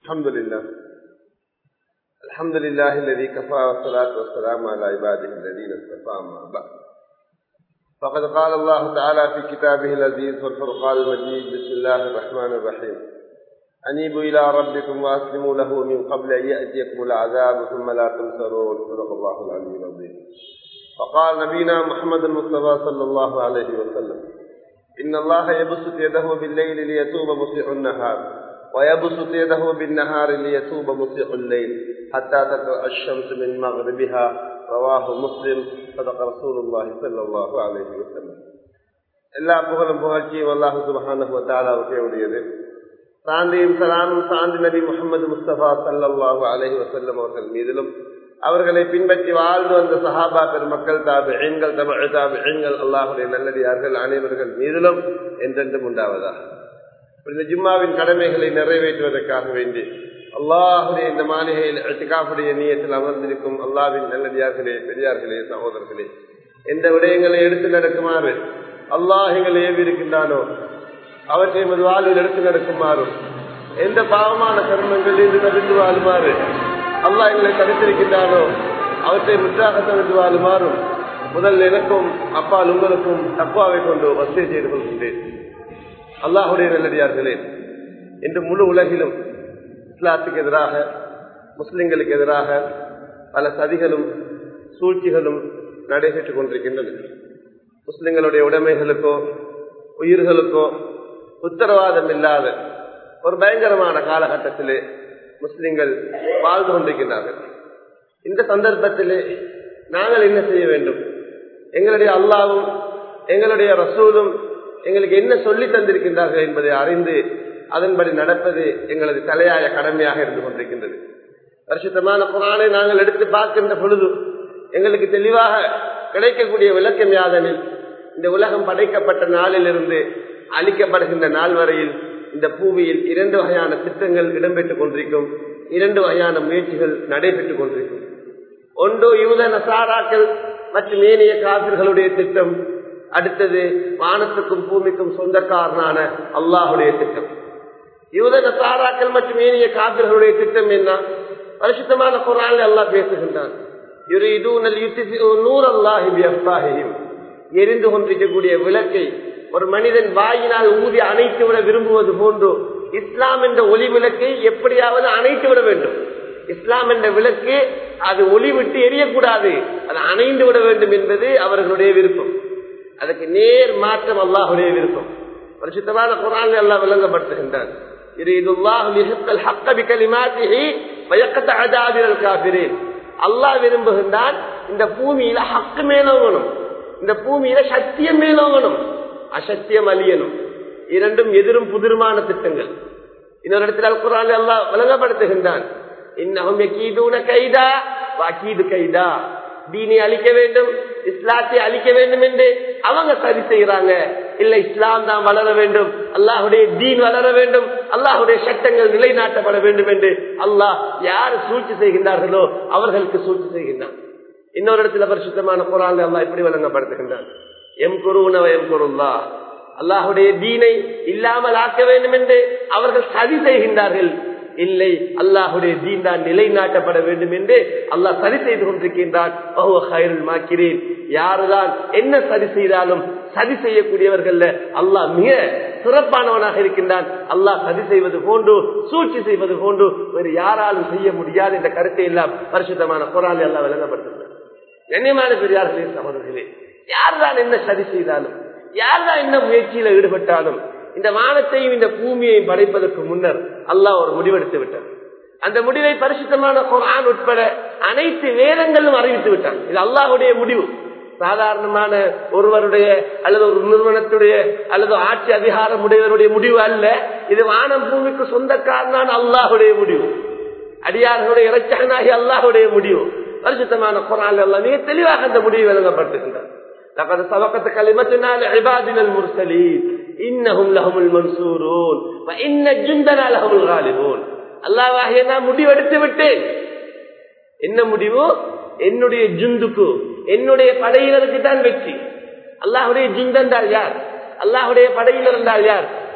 الحمد لله الحمد لله الذي كفى والصلاة والسلام على عباده الذين اصطفى ما بعد فقد قال الله تعالى في كتابه العزيز والفرقان المجيد بسم الله الرحمن الرحيم أنيبوا إلى ربكم وأسلموا له من قبل أن يأتيكم العذاب ثم لا تنصرون صدق الله العلي العظيم فقال نبينا محمد المصطفى صلى الله عليه وسلم إن الله يبسط يده بالليل ليتوب مسيء النهار ويبسط يده بالنهار ليتوب مسيء الليل حتى تطلع الشمس من مغربها رواه مسلم صدق رسول الله صلى الله عليه وسلم எல்லா புகழும் புகழ்ச்சியும் அல்லாஹு சுபஹானஹு வதஆலாவுக்கே உரியது சாந்தியும் சலாமும் சாந்தி நபி முகமது முஸ்தபா சல்லாஹூ அலஹி வசல்லம் அவர்கள் மீதிலும் அவர்களை பின்பற்றி வாழ்ந்து வந்த சஹாபா பெருமக்கள் தாபு எண்கள் தமிழ் தாபு எண்கள் அல்லாஹுடைய நல்லடியார்கள் அனைவர்கள் மீதிலும் என்றென்றும் உண்டாவதா இந்த ஜும்மாவின் கடமைகளை நிறைவேற்றுவதற்காக வேண்டி அல்லாஹுடைய இந்த மாளிகையில் அட்டிகாப்புடைய நீயத்தில் அமர்ந்திருக்கும் அல்லாவின் நல்லடியார்களே பெரியார்களே சகோதரர்களே எந்த விடயங்களை எடுத்து நடக்குமாறு அல்லாஹ் எங்களை ஏவிருக்கின்றானோ அவற்றை எமது வாழ்வில் எடுத்து நடக்குமாறும் எந்த பாவமான கர்மங்கள் இன்று தவிர்த்து வாழுமாறு அல்லாஹ் எங்களை தடுத்திருக்கின்றானோ அவற்றை முற்றாக தவிர்த்து வாழுமாறும் முதல் எனக்கும் அப்பால் உங்களுக்கும் தப்பாவை கொண்டு வசதி செய்து கொள்கின்றேன் அல்லாஹுடைய நல்லடியார்களே இன்று முழு உலகிலும் இஸ்லாத்துக்கு எதிராக முஸ்லிம்களுக்கு எதிராக பல சதிகளும் சூழ்ச்சிகளும் நடைபெற்றுக் கொண்டிருக்கின்றன முஸ்லிம்களுடைய உடைமைகளுக்கோ உயிர்களுக்கோ உத்தரவாதம் இல்லாத ஒரு பயங்கரமான காலகட்டத்திலே முஸ்லிம்கள் வாழ்ந்து கொண்டிருக்கின்றார்கள் இந்த சந்தர்ப்பத்திலே நாங்கள் என்ன செய்ய வேண்டும் எங்களுடைய அல்லாவும் எங்களுடைய ரசூலும் எங்களுக்கு என்ன சொல்லி தந்திருக்கின்றார்கள் என்பதை அறிந்து அதன்படி நடப்பது எங்களது தலையாய கடமையாக இருந்து கொண்டிருக்கின்றது பரிசுத்தமான குரானை நாங்கள் எடுத்து பார்க்கின்ற பொழுது எங்களுக்கு தெளிவாக கிடைக்கக்கூடிய விளக்கம் யாதனில் இந்த உலகம் படைக்கப்பட்ட நாளிலிருந்து அளிக்கப்படுகின்ற நாள் வரையில் இந்த பூமியில் இரண்டு வகையான திட்டங்கள் இடம்பெற்றுக் கொண்டிருக்கும் இரண்டு வகையான முயற்சிகள் நடைபெற்றுக் கொண்டிருக்கும் ஒன்று யூத நசாராக்கள் மற்றும் ஏனைய காவிர்களுடைய திட்டம் அடுத்தது வானத்துக்கும் பூமிக்கும் சொந்தக்காரனான அல்லாஹுடைய திட்டம் யூத நசாராக்கள் மற்றும் ஏனைய காவிர்களுடைய திட்டம் என்ன பரிசுத்தமான குரான் அல்லாஹ் பேசுகின்றான் எரிந்து கொண்டிருக்கக்கூடிய விளக்கை ஒரு மனிதன் வாயினால் ஊதி அணைத்து விட விரும்புவது போன்று இஸ்லாம் என்ற ஒளி விளக்கை எப்படியாவது அணைத்து விட வேண்டும் இஸ்லாம் என்ற விளக்கு அது ஒளி விட்டு எரியக்கூடாது அது அணைந்து விட வேண்டும் என்பது அவர்களுடைய விருப்பம் அதுக்கு நேர் மாற்றம் அல்லாஹுடைய விருப்பம் பரிசுத்தமான குரான் எல்லாம் விளங்கப்படுத்துகின்றான் அல்லாஹ் விரும்புகின்றான் இந்த பூமியில ஹக்கு மேலோங்கணும் இந்த பூமியில சத்தியம் மேலோங்கணும் அசத்தியம் அழியணும் இரண்டும் எதிரும் புதிருமான திட்டங்கள் இன்னொரு இடத்துல குரான் எல்லாம் விளங்கப்படுத்துகின்றான் இன்னும் கைதா வாக்கீது கைதா தீனை அழிக்க வேண்டும் இஸ்லாத்தை அழிக்க வேண்டும் என்று அவங்க சரி செய்யறாங்க இல்ல இஸ்லாம் தான் வளர வேண்டும் அல்லாஹுடைய தீன் வளர வேண்டும் அல்லாஹுடைய சட்டங்கள் நிலைநாட்டப்பட வேண்டும் என்று அல்லாஹ் யார் சூழ்ச்சி செய்கின்றார்களோ அவர்களுக்கு சூழ்ச்சி செய்கின்றான் இன்னொரு இடத்துல பரிசுத்தமான குரான் அல்லாஹ் இப்படி வழங்கப்படுத்துகின்றான் எம் குருனவ எம் குருல்லா அல்லாஹுடைய தீனை இல்லாமல் ஆக்க வேண்டும் என்று அவர்கள் சதி செய்கின்றார்கள் இல்லை அல்லாஹுடைய தீன் தான் நிலைநாட்டப்பட வேண்டும் என்று அல்லாஹ் சரி செய்து கொண்டிருக்கின்றான் யாருதான் என்ன சரி செய்தாலும் சதி செய்யக்கூடியவர்கள் அல்லாஹ் மிக சிறப்பானவனாக இருக்கின்றான் அல்லாஹ் சதி செய்வது போன்று சூழ்ச்சி செய்வது போன்று வேறு யாராலும் செய்ய முடியாது என்ற கருத்தை எல்லாம் பரிசுத்தமான குரான் எல்லாம் விளங்கப்படுத்துகிறார் கண்ணியமான பெரியார்களே சகோதரர்களே யார்தான் என்ன சதி செய்தாலும் யார்தான் என்ன முயற்சியில ஈடுபட்டாலும் இந்த வானத்தையும் இந்த பூமியையும் படைப்பதற்கு முன்னர் அல்லாஹ் ஒரு முடிவெடுத்து விட்டார் அந்த முடிவை பரிசுத்தமான குரான் உட்பட அனைத்து வேதங்களும் அறிவித்து விட்டான் இது அல்லாஹுடைய முடிவு சாதாரணமான ஒருவருடைய அல்லது ஒரு நிறுவனத்துடைய அல்லது ஆட்சி அதிகாரம் உடையவருடைய முடிவு அல்ல இது வானம் பூமிக்கு சொந்தக்காரனான அல்லாஹுடைய முடிவு அடியார்களுடைய இறைச்சகனாகி அல்லாஹுடைய முடிவு பரிசுத்தமான குரான் எல்லாம் மிக தெளிவாக அந்த முடிவு வழங்கப்பட்டிருக்கின்றார் لقد سبقت كلمتنا لعبادنا المرسلين انهم لهم المنصورون وان جندنا لهم الغالبون அல்லாஹ்வாகிய நான் முடிவெடுத்து விட்டேன் என்ன முடிவு என்னுடைய ஜுந்துக்கு என்னுடைய படையினருக்கு தான் வெற்றி அல்லாஹுடைய ஜுந்தென்றால் யார் அல்லாஹுடைய படையினர் என்றால் யார்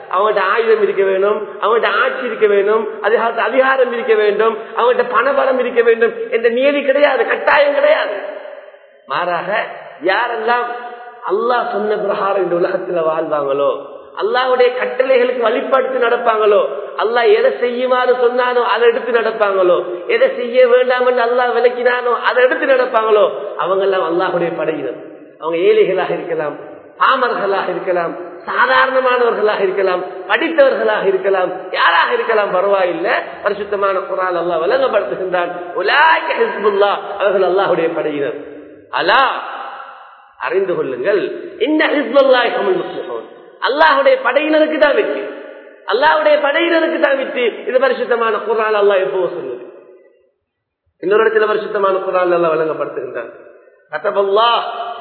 அவங்கள்ட்ட ஆயுதம் இருக்க வேண்டும் அவங்கள்ட்ட ஆட்சி இருக்க வேண்டும் அதிகாரத்து அதிகாரம் இருக்க வேண்டும் அவங்கள்ட்ட பணபலம் இருக்க வேண்டும் என்ற நியதி கிடையாது கட்டாயம் கிடையாது மாறாக யாரெல்லாம் அல்லாஹ் சொன்ன பிரகாரம் இந்த உலகத்துல வாழ்வாங்களோ அல்லாவுடைய கட்டளைகளுக்கு வழிபடுத்தி நடப்பாங்களோ அல்லாஹ் எதை செய்யுமாறு சொன்னானோ அதை எடுத்து நடப்பாங்களோ எதை செய்ய வேண்டாம் என்று அல்லாஹ் விளக்கினானோ அதை எடுத்து நடப்பாங்களோ அவங்க எல்லாம் அல்லாஹுடைய படையினர் அவங்க ஏழைகளாக இருக்கலாம் பாமர்களாக இருக்கலாம் சாதாரணமானவர்களாக இருக்கலாம் படித்தவர்களாக இருக்கலாம் யாராக இருக்கலாம் பரவாயில்லை பரிசுத்தமான குரால் அல்லாஹ் விளங்கப்படுத்துகின்றான் அவர்கள் அல்லாஹுடைய படையினர் அலா அறிந்து கொள்ளுங்கள் இந்த ஹிஸ்புல்லாய் கமல் முஸ்லிமோன் அல்லாஹுடைய படையினருக்கு தான் வெற்றி அல்லாஹுடைய படையினருக்கு தான் வெற்றி இது பரிசுத்தமான குரான் அல்லாஹ் எப்போ சொல்லுது இன்னொரு இடத்துல பரிசுத்தமான குரான் அல்லாஹ் வழங்கப்படுத்துகின்றான் கதபல்லா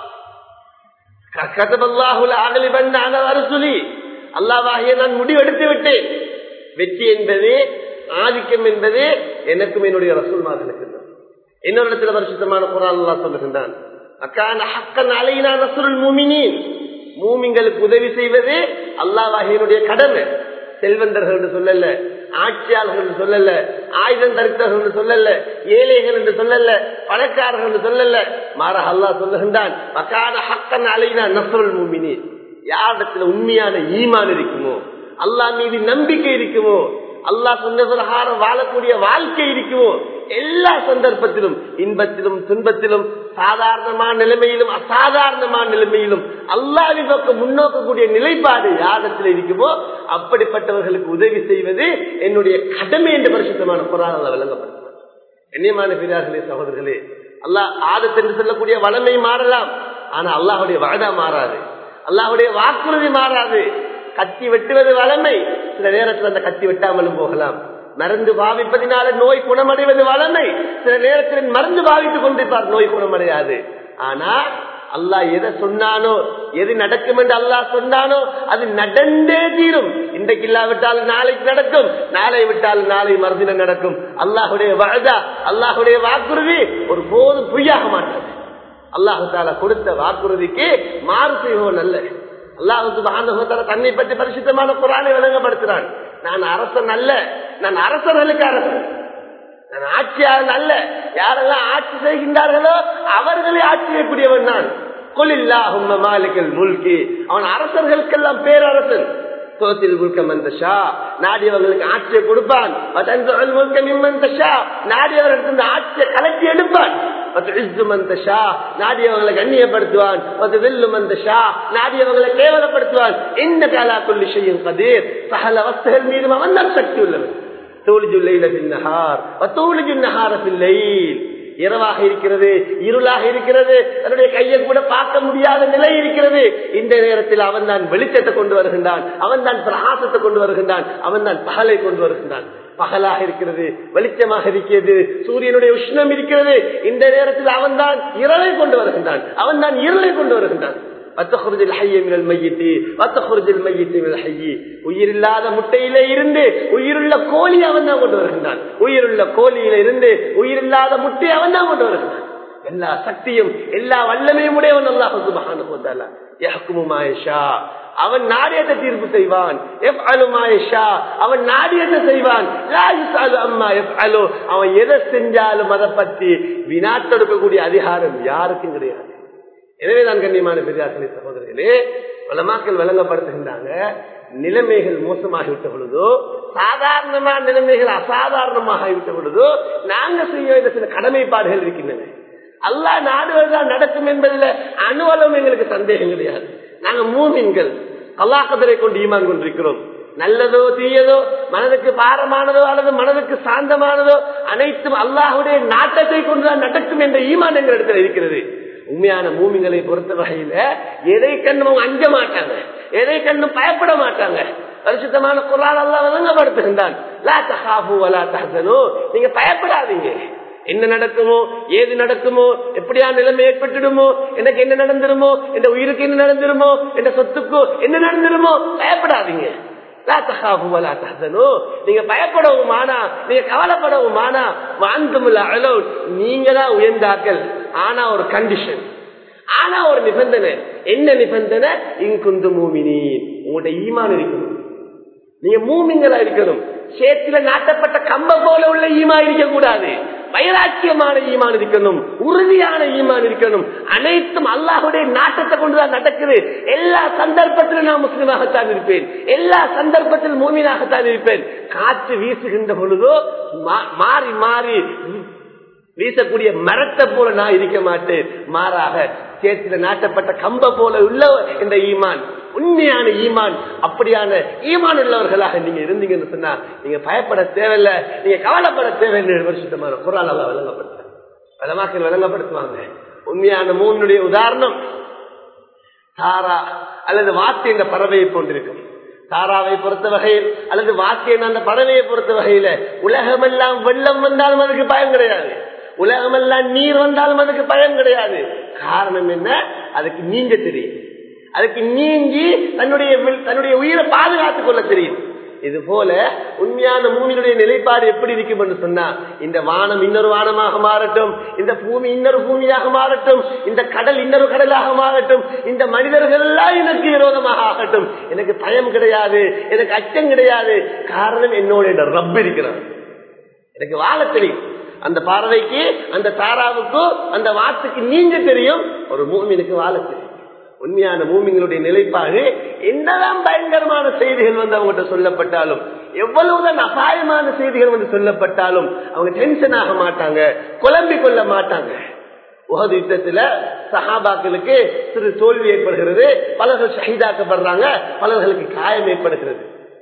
கதபல்லாஹுல அகலிபன் அரசுலி அல்லாவாகிய நான் முடிவெடுத்து விட்டேன் வெற்றி என்பது ஆதிக்கம் என்பது எனக்கும் என்னுடைய ரசூல்மார்களுக்கு தான் இன்னொரு இடத்துல பரிசுத்தமான குரான் அல்லாஹ் சொல்லுகின்றான் அக்கான ஹக்கன் அலையினா நசுருள் மூமினின் மூமிங்களுக்கு உதவி செய்வது அல்லாஹினுடைய கடமை செல்வந்தர்கள் என்று சொல்லல ஆட்சியாளர்கள் என்று சொல்லல ஆயுதம் தரித்தவர்கள் என்று சொல்லல ஏழைகள் என்று சொல்லல பணக்காரர்கள் என்று சொல்லல மாற அல்லாஹ் சொல்லுகின்றான் அக்கான ஹக்கன் அலைனா நசுருள் மூமினி யாரிடத்துல உண்மையான ஈமான் இருக்குமோ அல்லாஹ் மீது நம்பிக்கை இருக்குமோ அல்லாஹ் சொன்ன பிரகாரம் வாழக்கூடிய வாழ்க்கை இருக்குமோ எல்லா சந்தர்ப்பத்திலும் இன்பத்திலும் துன்பத்திலும் சாதாரணமான நிலைமையிலும் அசாதாரணமான நிலைமையிலும் அல்லாவி பக்கம் முன்னோக்கக்கூடிய நிலைப்பாடு யாரிடத்தில் இருக்குமோ அப்படிப்பட்டவர்களுக்கு உதவி செய்வது என்னுடைய கடமை என்ற பரிசுத்தமான புறாணங்களை விளங்கப்படுத்துவார் கண்ணியமான பெரியார்களே சகோதரர்களே அல்லாஹ் ஆதத்தென்று சொல்லக்கூடிய வளமை மாறலாம் ஆனா அல்லாஹுடைய வாதா மாறாது அல்லாஹுடைய வாக்குறுதி மாறாது கத்தி வெட்டுவது வளமை சில நேரத்தில் அந்த கத்தி வெட்டாமலும் போகலாம் மருந்து பாவிப்பதினால நோய் குணமடைவது வளமை சில நேரத்தில் மருந்து பாவித்துக் கொண்டிருப்பார் நோய் குணமடையாது ஆனா அல்லாஹ் எதை சொன்னானோ எது நடக்கும் என்று அல்லாஹ் சொன்னானோ அது நடந்தே தீரும் இன்றைக்கு இல்லாவிட்டால் நாளைக்கு நடக்கும் நாளை விட்டால் நாளை மறுதினம் நடக்கும் அல்லாஹுடைய வாதா அல்லாஹுடைய வாக்குறுதி ஒரு போதும் பொய்யாக மாட்டாது அல்லாஹு தாலா கொடுத்த வாக்குறுதிக்கு மாறு செய்வோம் நல்ல அல்லாஹு தன்னை பற்றி பரிசுத்தமான குரானை விளங்கப்படுத்துறான் நான் அரசன் அல்ல நான் அரசர்களுக்கு அரசன் நான் ஆட்சியாளன் அல்ல யாரெல்லாம் ஆட்சி செய்கின்றார்களோ அவர்களே ஆட்சி செய்யக்கூடியவன் நான் கொலில்லாஹும் மாலிக்கல் முல்கி அவன் அரசர்களுக்கெல்லாம் பேரரசன் சோத்தில் முல்கம் அந்த ஷா நாடியவர்களுக்கு ஆட்சியை கொடுப்பான் முல்கம் இம்மந்த ஷா நாடியவர்களுக்கு ஆட்சியை கலட்டி எடுப்பான் நாடியவங்களை கண்ணியப்படுத்துவான் நாடியவங்களை கேவலப்படுத்துவான் இந்த காலா கொல்லி செய்யும் கதீர் சகல வஸ்துகள் மீதும் அவன் தான் சக்தி உள்ளவன் இரவாக இருக்கிறது இருளாக இருக்கிறது தன்னுடைய கையை கூட பார்க்க முடியாத நிலை இருக்கிறது இந்த நேரத்தில் அவன் தான் வெளிச்சத்தை கொண்டு வருகின்றான் அவன் தான் பிரகாசத்தை கொண்டு வருகின்றான் அவன் தான் பகலை கொண்டு வருகின்றான் பகலாக இருக்கிறது வெளிச்சமாக இருக்கிறது சூரியனுடைய உஷ்ணம் இருக்கிறது இந்த நேரத்தில் அவன் தான் இருளை கொண்டு வருகின்றான் அவன் தான் இருளை கொண்டு வருகின்றான் உயிரில்லாத முட்டையிலே இருந்து உயிருள்ள கோழி அவன் தான் கொண்டு வருகின்றான் உயிருள்ள கோழியில இருந்து உயிரில்லாத முட்டை அவன் தான் கொண்டு வருகின்றான் எல்லா சக்தியும் எல்லா வல்லமையும் உடையவன் அல்லாஹு அவன் நாடியத்தை தீர்ப்பு செய்வான் அவன் நாடியத்தை செய்வான் அவன் எதை செஞ்சாலும் அதை பற்றி வினாத்தெடுக்கக்கூடிய அதிகாரம் யாருக்கும் கிடையாது எனவே தான் கண்ணியமான பெரியார்களே சகோதரர்களே வளமாக்கள் வழங்கப்படுத்துகின்றாங்க நிலைமைகள் மோசமாகிவிட்ட பொழுதோ சாதாரணமான நிலைமைகள் அசாதாரணமாக விட்ட பொழுதோ நாங்க செய்ய வேண்டிய சில கடமைப்பாடுகள் இருக்கின்றன அல்லா நாடுவதுதான் நடக்கும் என்பதில் அணுவலம் எங்களுக்கு சந்தேகம் கிடையாது நாங்க மூமின்கள் அல்லாஹதரை கொண்டு ஈமான் கொண்டிருக்கிறோம் நல்லதோ தீயதோ மனதுக்கு பாரமானதோ அல்லது மனதுக்கு சாந்தமானதோ அனைத்தும் அல்லாஹுடைய நாட்டத்தை கொண்டுதான் நடக்கும் என்ற ஈமான் எங்கள் இடத்துல இருக்கிறது உண்மையான மூமிங்களை பொறுத்த வகையில எதை கண்ணும் அஞ்ச மாட்டாங்க எதை கண்ணும் பயப்பட மாட்டாங்க பரிசுத்தமான குரால் அல்லா வழங்கப்படுத்துகின்றான் நீங்க பயப்படாதீங்க என்ன நடக்குமோ ஏது நடக்குமோ எப்படியா நிலைமை ஏற்பட்டுடுமோ எனக்கு என்ன நடந்துருமோ என் உயிருக்கு என்ன நடந்துருமோ என் சொத்துக்கோ என்ன நடந்துருமோ பயப்படாதீங்க நீங்க பயப்படவும் ஆனா நீங்க கவலைப்படவும் ஆனா வாழ்ந்துமுள்ள அளவு நீங்க தான் உயர்ந்தாக்கள் ஆனா ஒரு கண்டிஷன் ஆனா ஒரு நிபந்தனை என்ன நிபந்தனை இங்குந்து மூமினி உங்களுடைய ஈமான் இருக்கணும் நீங்க மூமிங்களா இருக்கணும் சேத்துல நாட்டப்பட்ட கம்ப போல உள்ள ஈமா இருக்க கூடாது வைராக்கியமான ஈமான் இருக்கணும் உறுதியான ஈமான் இருக்கணும் அனைத்தும் அல்லாஹுடைய நாட்டத்தை கொண்டுதான் நடக்குது எல்லா சந்தர்ப்பத்திலும் நான் முஸ்லிமாகத்தான் இருப்பேன் எல்லா சந்தர்ப்பத்திலும் மூமினாகத்தான் இருப்பேன் காற்று வீசுகின்ற பொழுதோ மா- மாறி மாறி வீசக்கூடிய மரத்தை போல நான் இருக்க மாட்டேன் மாறாக சேத்துல நாட்டப்பட்ட கம்ப போல உள்ள இந்த ஈமான் உண்மையான ஈமான் அப்படியான ஈமான் உள்ளவர்களாக நீங்க இருந்தீங்கன்னு சொன்னா நீங்க பயப்பட தேவையில்லை நீங்க கவலைப்பட தேவையில்லை வருஷத்தமான குரான் எல்லாம் விளங்கப்படுத்த வளமாக்கள் விளங்கப்படுத்துவாங்க உண்மையான மூனுடைய உதாரணம் தாரா அல்லது வாத்து என்ற பறவையை போன்றிருக்கும் தாராவை பொறுத்த வகையில் அல்லது வாத்தியன் அந்த பறவையை பொறுத்த வகையில உலகமெல்லாம் வெள்ளம் வந்தாலும் அதுக்கு பயம் கிடையாது உலகமெல்லாம் நீர் வந்தாலும் அதுக்கு பயம் கிடையாது காரணம் என்ன அதுக்கு நீங்க தெரியும் அதுக்கு நீங்கி தன்னுடைய வில்- தன்னுடைய உயிரை பாதுகாத்துக் கொள்ள தெரியும் இது போல உண்மையான மூமியினுடைய நிலைப்பாடு எப்படி இருக்கும் என்று சொன்னா இந்த வானம் இன்னொரு வானமாக மாறட்டும் இந்த பூமி இன்னொரு பூமியாக மாறட்டும் இந்த கடல் இன்னொரு கடலாக மாறட்டும் இந்த மனிதர்கள் எல்லாம் எனக்கு விரோதமாக ஆகட்டும் எனக்கு பயம் கிடையாது எனக்கு அச்சம் கிடையாது காரணம் என்னோட ரப் இருக்கிறான் எனக்கு வாழ தெரியும் அந்த பார்வைக்கு அந்த தாராவுக்கு அந்த வாத்துக்கு நீங்க தெரியும் ஒரு மூமினுக்கு வாழ தெரியும் உண்மையான மூமிங்களுடைய நிலைப்பாடு என்னதான் பயங்கரமான செய்திகள் வந்து அவங்ககிட்ட சொல்லப்பட்டாலும் எவ்வளவுதான் அபாயமான செய்திகள் வந்து சொல்லப்பட்டாலும் அவங்க டென்ஷன் ஆக மாட்டாங்க குழம்பிக் கொள்ள மாட்டாங்க உகது யுத்தத்துல சஹாபாக்களுக்கு சிறு தோல்வி ஏற்படுகிறது பலர்கள் ஷஹீதாக்கப்படுறாங்க பலர்களுக்கு காயம் ஏற்படுகிறது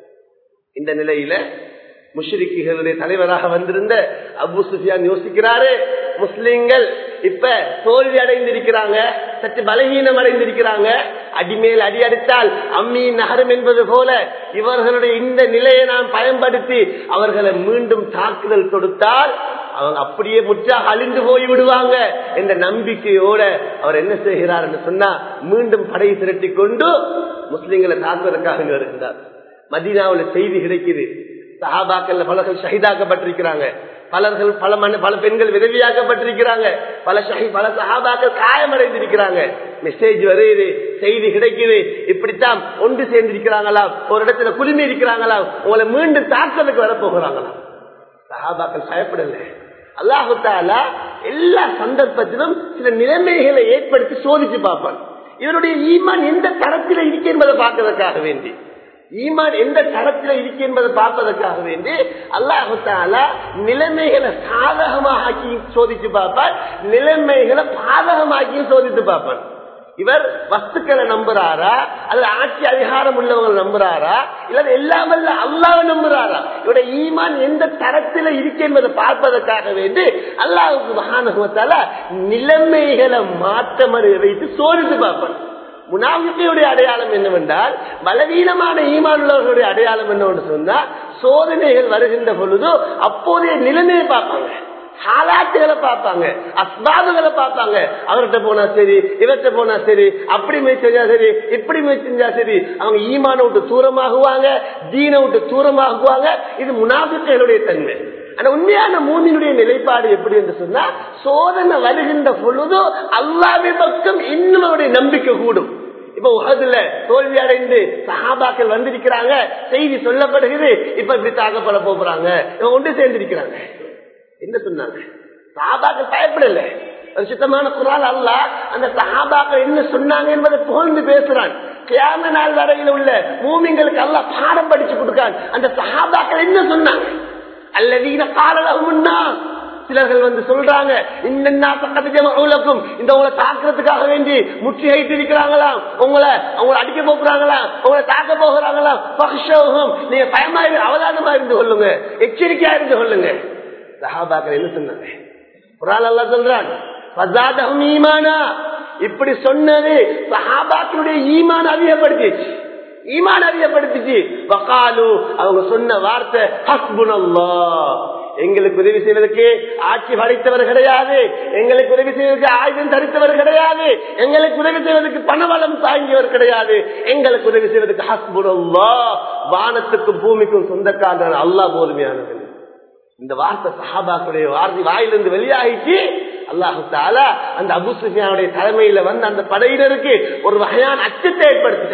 இந்த நிலையில முஷ்ரிக்குகளுடைய தலைவராக வந்திருந்த அபு சுஃபியான் யோசிக்கிறாரு முஸ்லிம்கள் இப்ப தோல்வி அடைந்திருக்கிறாங்க சற்று பலகீனம் அடைந்திருக்கிறாங்க அடிமேல் அடி அடித்தால் அம்மி நகரம் என்பது போல இவர்களுடைய இந்த நிலையை நாம் பயன்படுத்தி அவர்களை மீண்டும் தாக்குதல் தொடுத்தால் அவங்க அப்படியே முற்றாக அழிந்து போய் விடுவாங்க என்ற நம்பிக்கையோட அவர் என்ன செய்கிறார் என்று சொன்னா மீண்டும் படை திரட்டி கொண்டு முஸ்லிம்களை தாக்குவதற்காக வருகின்றார் மதீனாவுல செய்தி கிடைக்குது சஹாபாக்கள்ல பலர்கள் ஷஹீதாக்கப்பட்டிருக்கிறாங்க பலர்கள் பல மன பல பெண்கள் விதவியாக்கப்பட்டிருக்கிறாங்க பல ஷஹி பல சஹாபாக்கள் காயமடைந்திருக்கிறாங்க மெசேஜ் வருது செய்தி கிடைக்குது இப்படித்தான் ஒன்று சேர்ந்திருக்கிறாங்களாம் ஒரு இடத்துல குழுமி இருக்கிறாங்களாம் உங்களை மீண்டும் தாக்குறதுக்கு வரப்போகிறாங்களாம் சஹாபாக்கள் பயப்படல அல்லாஹு தாலா எல்லா சந்தர்ப்பத்திலும் சில நிலைமைகளை ஏற்படுத்தி சோதிச்சு பார்ப்பான் இவருடைய ஈமான் எந்த தரத்தில் இருக்கு என்பதை பார்க்கறதுக்காக வேண்டி ஈமான் எந்த தரத்தில் இருக்கு என்பதை பார்ப்பதற்காக வேண்டி அல்லாஹு தாலா நிலைமைகளை சாதகமாக ஆக்கி சோதிச்சு பார்ப்பார் நிலைமைகளை பாதகமாக்கி சோதித்து பார்ப்பான் இவர் வஸ்துக்களை நம்புறாரா அல்லது ஆட்சி அதிகாரம் உள்ளவங்க நம்புறாரா இல்ல எல்லாமல்ல அல்லாவை நம்புறாரா இவருடைய ஈமான் எந்த தரத்தில் இருக்கு என்பதை பார்ப்பதற்காக வேண்டி அல்லாவுக்கு மகானுகத்தால நிலைமைகளை மாற்றமறி வைத்து சோதித்து பார்ப்பான் முனாபிக்கையுடைய அடையாளம் என்னவென்றால் பலவீனமான ஈமான் உள்ளவர்களுடைய அடையாளம் என்னவென்று சொன்னா சோதனைகள் வருகின்ற பொழுது அப்போதைய நிலைமையை பார்ப்பாங்க ஹாலாட்டுகளை பார்ப்பாங்க அஸ்பாபுகளை பார்ப்பாங்க அவர்கிட்ட போனா சரி இவர்கிட்ட போனா சரி அப்படி முயற்சி செஞ்சா சரி இப்படி முயற்சி செஞ்சா சரி அவங்க ஈமான விட்டு தூரமாகுவாங்க தீன விட்டு தூரமாகுவாங்க இது முனாபிக்கைகளுடைய தன்மை ஆனா உண்மையான மூமினுடைய நிலைப்பாடு எப்படி என்று சொன்னா சோதனை வருகின்ற பொழுது அல்லாவி பக்கம் இன்னும் அவருடைய நம்பிக்கை கூடும் இப்ப உலகத்துல தோல்வி அடைந்து சஹாபாக்கள் வந்திருக்கிறாங்க செய்தி சொல்லப்படுகிறது இப்ப இப்படி தாக்கப்பட போறாங்க இவங்க ஒன்று சேர்ந்திருக்கிறாங்க என்ன சொன்னாங்க சஹாபாக்கள் பயப்படல ஒரு சுத்தமான குரால் அல்ல அந்த சஹாபாக்கள் என்ன சொன்னாங்க என்பதை புகழ்ந்து பேசுறான் கியாம நாள் வரையில் உள்ள மூமிங்களுக்கு அல்ல பாடம் படிச்சு கொடுக்கான் அந்த சஹாபாக்கள் என்ன சொன்னாங்க அல்லதீன காலலகும்னா சிலர்கள் வந்து சொல்றாங்க இன்னென்ன பக்கத்துக்கும் இந்த உங்களை தாக்குறதுக்காக வேண்டி முற்றுகையிட்டு இருக்கிறாங்களாம் உங்களை உங்களை அடிக்க போகிறாங்களாம் உங்களை தாக்க போகிறாங்களாம் பக்ஷோகம் நீங்க பயமா இரு அவதானமா இருந்து கொள்ளுங்க எச்சரிக்கையா இருந்து கொள்ளுங்க சஹாபாக்கள் என்ன சொன்னாங்க குரான் அல்லா சொல்றான் பசாதகம் ஈமானா இப்படி சொன்னது சஹாபாக்களுடைய ஈமான் அதிகப்படுத்திச்சு ஈமான் அறியப்படுத்திச்சு வகாலு அவங்க சொன்ன வார்த்தை ஹஸ்புனல்லா எங்களுக்கு உதவி செய்வதற்கு ஆட்சி படைத்தவர் கிடையாது எங்களுக்கு உதவி செய்வதற்கு ஆயுதம் தரித்தவர் கிடையாது எங்களுக்கு உதவி செய்வதற்கு பணவளம் தாங்கியவர் கிடையாது எங்களுக்கு உதவி செய்வதற்கு ஹஸ்புனல்லா வானத்துக்கும் பூமிக்கும் சொந்தக்கான அல்லா போதுமையானது இந்த வார்த்தை சஹாபாக்குடைய வார்த்தை வாயிலிருந்து வெளியாகிச்சு அல்லாஹு தாலா அந்த அபு சுஃபியானுடைய தலைமையில வந்து அந்த படையினருக்கு ஒரு வகையான அச்சத்தை ஏற்படுத்திட்டார்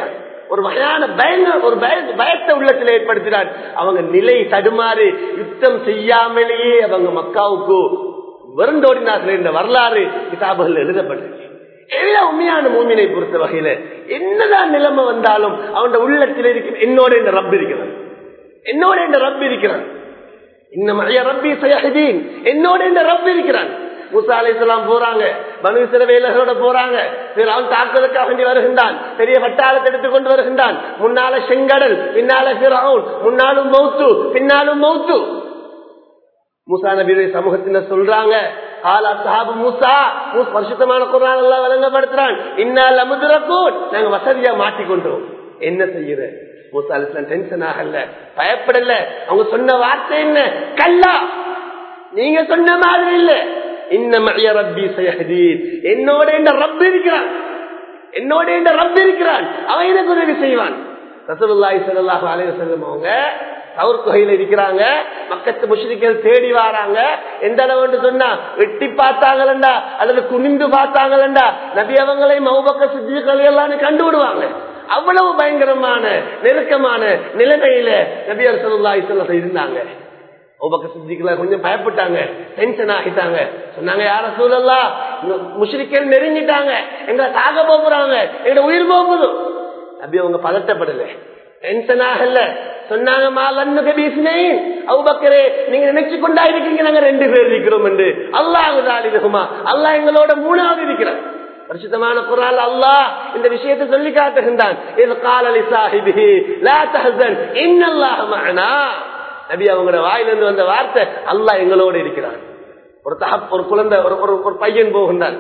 ஒரு வகையான பயங்க ஒரு பய- பயத்தை உள்ளத்தில் ஏற்படுத்தினான் அவங்க நிலை தடுமாறி யுத்தம் செய்யாமலேயே அவங்க மக்காவுக்கு வருந்தோடினார்கள் என்ற வரலாறு கிதாபுகள் எழுதப்பட்டிருக்கு எல்லாம் உண்மையான மூமினை பொறுத்த வகையில என்னதான் நிலைமை வந்தாலும் அவன் உள்ளத்தில் இருக்கிற என்னோட இந்த ரப் இருக்கிறான் என்னோட இந்த ரப் இருக்கிறான் இன்னும் ரப்பி சயஹதீன் என்னோட இந்த ரப் இருக்கிறான் மூசா அலைஹிஸ்ஸலாம் போறாங்க பனு இஸ்ரவேலர்களோட போறாங்க அவன் தாக்குவதற்காக வேண்டி வருகின்றான் பெரிய வட்டாரத்தை எடுத்துக்கொண்டு வருகின்றான் முன்னால செங்கடல் பின்னால பிறவுன் முன்னாலும் மௌத்து பின்னாலும் மௌத்து மூசா நபியுடைய சமூகத்தினர் சொல்றாங்க ஆலா சாபு மூசா மூஸ் பரிசுத்தமான குரான் எல்லாம் விளங்கப்படுத்துறான் இன்னால் அமுதுரக்கூன் நாங்க வசதியா மாட்டிக்கொண்டோம் என்ன செய்யுற மூசா அலிஸ்லாம் டென்ஷன் ஆகல பயப்படல அவங்க சொன்ன வார்த்தை என்ன கல்லா நீங்க சொன்ன மாதிரி இல்ல இன்ன ரப்பி சயஹதீன் என்னோட இந்த ரப் இருக்கிறான் என்னோட இந்த ரப் இருக்கிறான் அவன் எனக்கு உதவி செய்வான் ரசூலுல்லாஹி ஸல்லல்லாஹு அலைஹி வஸல்லம் அவங்க தவுர் குகையில இருக்கிறாங்க பக்கத்து முஷ்ரிக்கள் தேடி வராங்க எந்த அளவுன்னு சொன்னா வெட்டி பார்த்தாங்களா அல்லது குனிந்து பார்த்தாங்களா நபி அவங்களை மௌபக்க சித்திகளை எல்லாம் கண்டு விடுவாங்க அவ்வளவு பயங்கரமான நெருக்கமான நிலைமையில நபியர் சல்லாஹி சொல்ல இருந்தாங்க ஒவ்வொரு சித்திகளை கொஞ்சம் பயப்பட்டாங்க டென்ஷன் ஆகிட்டாங்க சொன்னாங்க யார சூழல்லா முஷ்ரிக்கல் நெருங்கிட்டாங்க எங்களை தாக போறாங்க எங்க உயிர் போகுது அப்படி அவங்க பதட்டப்படல டென்ஷன் ஆகல சொன்னாங்க மாலன்னு பேசினேன் அவுபக்கரே நீங்க நினைச்சு கொண்டா இருக்கீங்க நாங்க ரெண்டு பேர் இருக்கிறோம் என்று அல்லாஹுமா அல்லாஹ் எங்களோட மூணாவது இருக்கிறார் பரிசுத்தமான குரால் அல்லாஹ் இந்த விஷயத்தை சொல்லி காட்டுகின்றான் இது காலலி சாஹிபி லா தஹசன் இன்னல்லாஹ் மஅனா நபி அவங்களோட வாயிலிருந்து வந்த வார்த்தை அல்லாஹ் எங்களோட இருக்கிறான் ஒரு தகப் ஒரு குழந்தை ஒரு ஒரு ஒரு பையன் போகின்றான்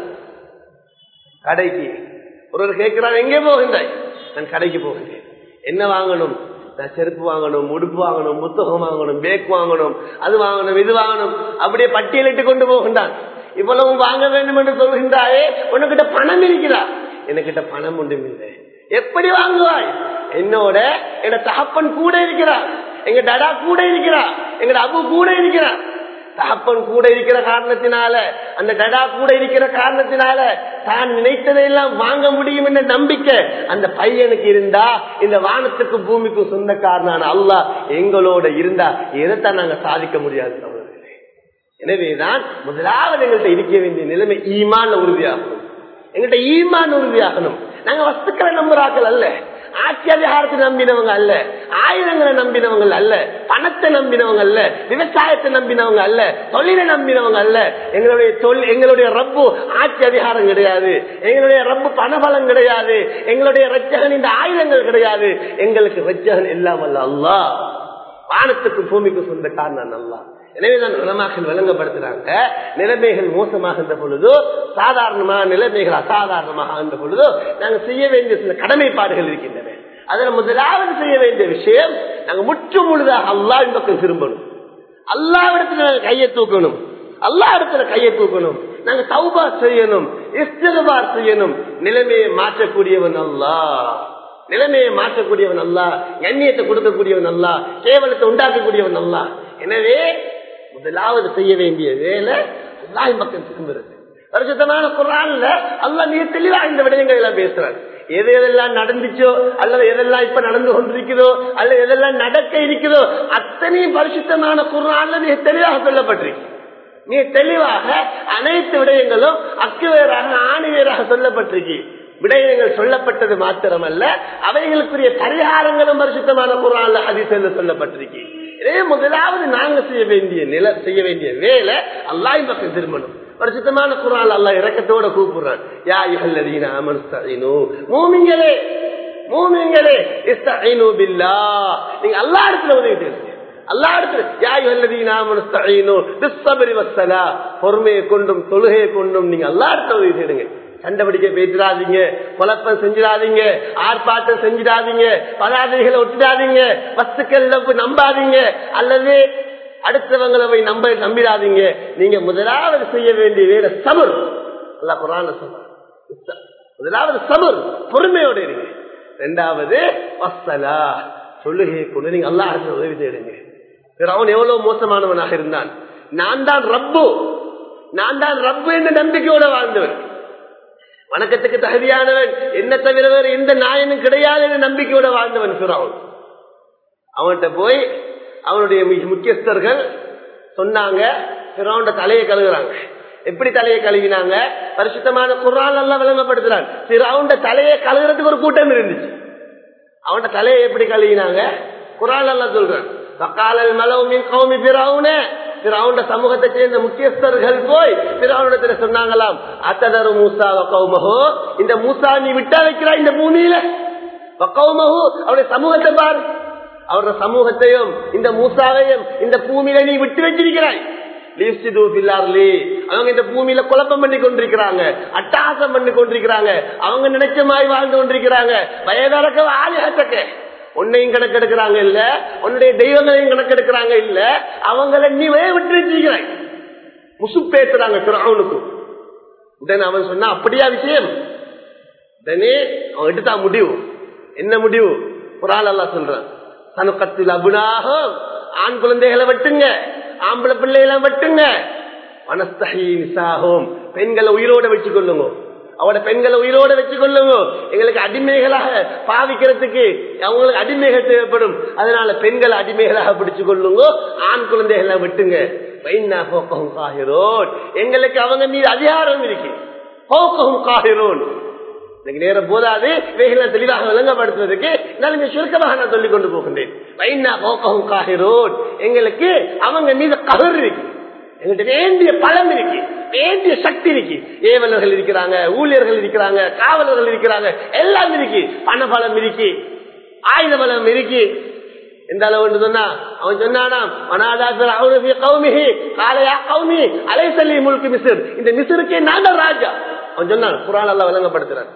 கடைக்கு ஒருவர் கேட்கிறான் எங்கே போகின்றாய் நான் கடைக்கு போகின்றேன் என்ன வாங்கணும் நான் செருப்பு வாங்கணும் உடுப்பு வாங்கணும் புத்தகம் வாங்கணும் பேக் வாங்கணும் அது வாங்கணும் இது வாங்கணும் அப்படியே பட்டியலிட்டு கொண்டு போகின்றான் இவ்வளவு வாங்க வேண்டும் என்று சொல்கின்றாயே உனக்கிட்ட பணம் இருக்கிறா என்கிட்ட பணம் ஒன்றும் இல்லை எப்படி வாங்குவாய் என்னோட எங்க தகப்பன் கூட இருக்கிறா எங்க டடா கூட இருக்கிறா எங்க அபு கூட இருக்கிறா தகப்பன் கூட இருக்கிற காரணத்தினால அந்த டடா கூட இருக்கிற காரணத்தினால தான் நினைத்ததையெல்லாம் வாங்க முடியும் என்ற நம்பிக்கை அந்த பையனுக்கு இருந்தா இந்த வானத்துக்கு பூமிக்கும் சொந்தக்காரனான அல்லாஹ் எங்களோட இருந்தா எதைத்தான் நாங்க சாதிக்க முடியாது சகோதரர்களே. எனவேதான் முதலாவது எங்கள்கிட்ட இருக்க வேண்டிய நிலைமை ஈமான் உறுதியாகணும் எங்கள்கிட்ட ஈமான் உறுதியாகணும் நாங்க வஸ்துக்களை நம்புறாக்கள் அல்ல ஆட்சி அதிகாரத்தை நம்பினவங்க அல்ல ஆயுதங்களை நம்பினவங்க அல்ல பணத்தை நம்பினவங்க அல்ல விவசாயத்தை நம்பினவங்க அல்ல தொழிலை நம்பினவங்க அல்ல எங்களுடைய தொழில் எங்களுடைய ரப்பு ஆட்சி அதிகாரம் கிடையாது எங்களுடைய ரப்பு பணபலம் கிடையாது எங்களுடைய ரச்சகன் இந்த ஆயுதங்கள் கிடையாது எங்களுக்கு ரச்சகன் எல்லாம் அல்ல அல்லா வானத்துக்கு பூமிக்கு சொந்த காரணம் அல்லா எனவேதான் நிலமாக்கள் விளங்கப்படுத்துறாங்க நிலைமைகள் மோசமாகின்ற பொழுதோ சாதாரணமான நிலைமைகள் அசாதாரணமாக ஆகின்ற பொழுதோ நாங்க செய்ய வேண்டிய சில கடமைப்பாடுகள் இருக்கின்றன அதுல முதலாவது செய்ய வேண்டிய விஷயம் நாங்க முற்று முழுதாக அல்லாவின் பக்கம் திரும்பணும் அல்லாவிடத்துல நாங்க கையை தூக்கணும் அல்லா இடத்துல கையை தூக்கணும் நாங்க தௌபா செய்யணும் இஸ்திரபார் செய்யணும் நிலைமையை மாற்றக்கூடியவன் அல்லா நிலைமையை மாற்றக்கூடியவன் அல்ல கண்ணியத்தை கொடுக்கக்கூடியவன் அல்ல கேவலத்தை உண்டாக்கக்கூடியவன் அல்ல எனவே முதலாவது செய்ய வேண்டிய வேலை அல்லாஹ் பக்கம் திரும்புறது பரிசுத்தமான குரான்ல அல்லா மிக தெளிவா இந்த விடயங்கள் எல்லாம் பேசுறாரு எது எதெல்லாம் நடந்துச்சோ அல்லது எதெல்லாம் இப்ப நடந்து கொண்டிருக்கிறதோ அல்லது எதெல்லாம் நடக்க இருக்கிறதோ அத்தனையும் பரிசுத்தமான குரான்ல மிக தெளிவாக சொல்லப்பட்டிருக்கு மிக தெளிவாக அனைத்து விடயங்களும் அக்கு வேறாக ஆணி வேறாக சொல்லப்பட்டிருக்கு விடயங்கள் சொல்லப்பட்டது மாத்திரமல்ல அவைகளுக்குரிய பரிகாரங்களும் பரிசுத்தமான குரான்ல அதிசயம் சொல்லப்பட்டிருக்கு இதே முதலாவது நாங்க செய்ய வேண்டிய நில செய்ய வேண்டிய வேலை அல்லாஹ் பக்கம் திரும்பணும் பரிசுத்தமான குரான் அல்லா இறக்கத்தோட கூப்பிடுறான் யா யுஹல்லதீன அமனுஸ்தஈனு மூமின்களே மூமின்களே இஸ்தஈனு பில்லாஹ் நீங்க அல்லாஹ் இடத்துல உதவி தேடுங்க அல்லாஹ் இடத்துல யா யுஹல்லதீன அமனுஸ்தஈனு பிஸ்ஸப்ரி வஸ்ஸலா பொறுமையை கொண்டும் தொழுகையை கொண்டும் நீங்க அல்லாஹ் இடத்துல உதவி தேடுங்க சண்டை பிடிக்க பேசிடாதீங்க குழப்பம் செஞ்சிடாதீங்க ஆர்ப்பாட்டம் செஞ்சிடாதீங்க பதாதைகளை ஒட்டிடாதீங்க வஸ்துக்கள் நம்பாதீங்க அல்லது அடுத்தவங்களை போய் நம்ப நம்பிடாதீங்க நீங்க முதலாவது செய்ய வேண்டிய வேற சபர் அல்ல குரான சொல்ற முதலாவது சபர் பொறுமையோட இருங்க ரெண்டாவது வசலா சொல்லுகையை கொண்டு நீங்க அல்லா அரசு உதவி தேடுங்க அவன் எவ்வளவு மோசமானவனாக இருந்தான் நான் தான் ரப்பு நான் தான் ரப்பு என்ற நம்பிக்கையோட வாழ்ந்தவன் வணக்கத்துக்கு தகுதியானவன் என்ன தவிர வேறு எந்த நாயனும் கிடையாது என்ற நம்பிக்கையோட வாழ்ந்தவன் பிறவன் அவன்கிட்ட போய் அவனுடைய மிக முக்கியஸ்தர்கள் சொன்னாங்க பிறவன்ட தலையை கழுகுறாங்க எப்படி தலையை கழுவினாங்க பரிசுத்தமான குரான் எல்லாம் விளங்கப்படுத்துறான் பிறவுண்ட தலையை கழுகுறதுக்கு ஒரு கூட்டம் இருந்துச்சு அவன்கிட்ட தலையை எப்படி கழுவினாங்க குரான் எல்லாம் சொல்றான் பக்காலல் மலவுமின் கௌமி பிறவுன பிறவுண்ட சமூகத்தை சேர்ந்த முக்கியஸ்தர்கள் போய் பிறவுடத்துல சொன்னாங்களாம் அத்ததரு மூசா கௌமஹோ இந்த மூசா நீ விட்டா வைக்கிறா இந்த பூமியில கௌமஹு அவருடைய சமூகத்தை பாரு அவருடைய சமூகத்தையும் இந்த மூசாவையும் இந்த பூமியில நீ விட்டு வச்சிருக்கிறாய் அவங்க இந்த பூமியில குழப்பம் பண்ணி கொண்டிருக்கிறாங்க அட்டாசம் பண்ணி கொண்டிருக்கிறாங்க அவங்க நினைச்ச மாதிரி வாழ்ந்து கொண்டிருக்கிறாங்க வயதறக்க ஆலிஹத்தக்க உன்னையும் கணக்கெடுக்கிறாங்க இல்ல உன்னுடைய தெய்வங்களையும் கணக்கெடுக்கிறாங்க இல்ல அவங்கள நீ விட்டு வச்சிருக்கிறாய் முசுப்பேத்துறாங்க அவனுக்கு உடனே அவன் சொன்னா அப்படியா விஷயம் உடனே அவன் எடுத்தா முடிவு என்ன முடிவு குரால் எல்லாம் சொல்றான் தனுக்கத்தில் அபுனாகம் ஆண் குழந்தைகளை வெட்டுங்க ஆம்பளை பிள்ளைகளை வெட்டுங்க மனஸ்தகிசாகும் பெண்களை உயிரோட வச்சு கொள்ளுங்க அவட பெண்களை உயிரோட வச்சு கொள்ளுங்க எங்களுக்கு அடிமைகளாக பாவிக்கிறதுக்கு அவங்களுக்கு அடிமைகள் தேவைப்படும் அதனால பெண்களை அடிமைகளாக பிடிச்சு கொள்ளுங்க ஆண் குழந்தைகளை விட்டுங்க எங்களுக்கு அவங்க மீது அதிகாரம் இருக்கு போக்கவும் காகிறோன் எனக்கு நேரம் போதாது இவைகளை தெளிவாக விளங்கப்படுத்துவதற்கு நான் சுருக்கமாக நான் சொல்லிக் கொண்டு போகின்றேன் வைனா போக்கவும் காகிறோன் எங்களுக்கு அவங்க மீது ககர் இருக்கு எங்கள்கிட்ட வேண்டிய பலம் இருக்கு வேண்டிய சக்தி இருக்கு ஏவலர்கள் இருக்கிறாங்க ஊழியர்கள் இருக்கிறாங்க காவலர்கள் இருக்கிறாங்க எல்லாம் இருக்கு பண பலம் இருக்கு ஆயுத பலம் இருக்கு எந்த அளவு சொன்னா அவன் சொன்னானா கௌமி அலைசல்லி முழுக்கு மிசிர் இந்த மிசிருக்கே நான் ராஜா அவன் சொன்னான் குரான் எல்லாம் விளங்கப்படுத்துறான்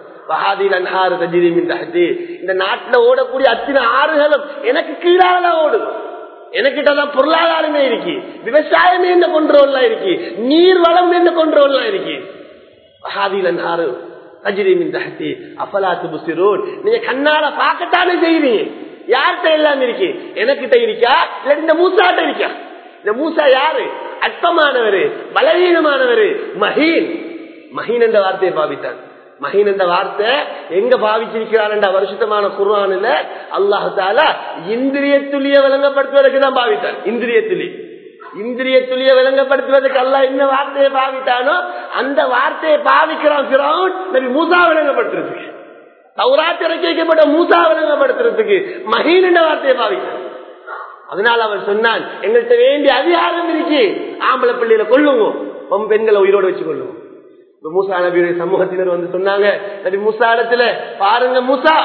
இந்த நாட்டுல ஓடக்கூடிய அத்தனை ஆறுகளும் எனக்கு கீழாலதான் ஓடுது எனக்கிட்டதான் பொருளாதாரமே இருக்கு விவசாயமே இந்த கொண்டோல்ல இருக்கு நீர் வளம் இந்த கொண்டோல்ல இருக்கு மகாதீலன் ஆறு கஜிரிமின் தகத்தி அபலாத்து புசிரோன் நீங்க கண்ணால பாக்கத்தானே செய்வீங்க யார்கிட்ட எல்லாம் இருக்கு எனக்கிட்ட இருக்கா இல்ல இந்த மூசாட்ட இருக்கா இந்த மூசா யாரு அற்பமானவரு பலவீனமானவரு மஹீன் மஹீன் என்ற வார்த்தையை பாவித்தான் மஹீன் என்ற வார்த்தை எங்க பாவிச்சிருக்கிறார் என்ற வருஷத்தமான குர்வானில அல்லாஹு தாலா இந்திரிய துளிய விளங்கப்படுத்துவதற்கு தான் பாவித்தான் இந்திரிய துளி இந்திரிய துளிய விளங்கப்படுத்துவதற்கு அல்ல என்ன வார்த்தையை பாவித்தானோ அந்த வார்த்தையை பாவிக்கிறான் நபி மூசா விளங்கப்படுத்துறதுக்கு சௌராத்திர வைக்கப்பட்ட மூசா விளங்கப்படுத்துறதுக்கு மஹீன் என்ற வார்த்தையை பாவித்தான் அதனால அவன் சொன்னான் எங்கள்கிட்ட வேண்டிய அதிகாரம் இருக்கு ஆம்பளை பிள்ளையில கொள்ளுங்க பெண்களை உயிரோடு வச்சு கொள்ளுவோம் மூசா நபியுடைய சமூகத்தினர் வந்து சொன்னாங்க நபி மூசா இடத்துல பாருங்க மூசா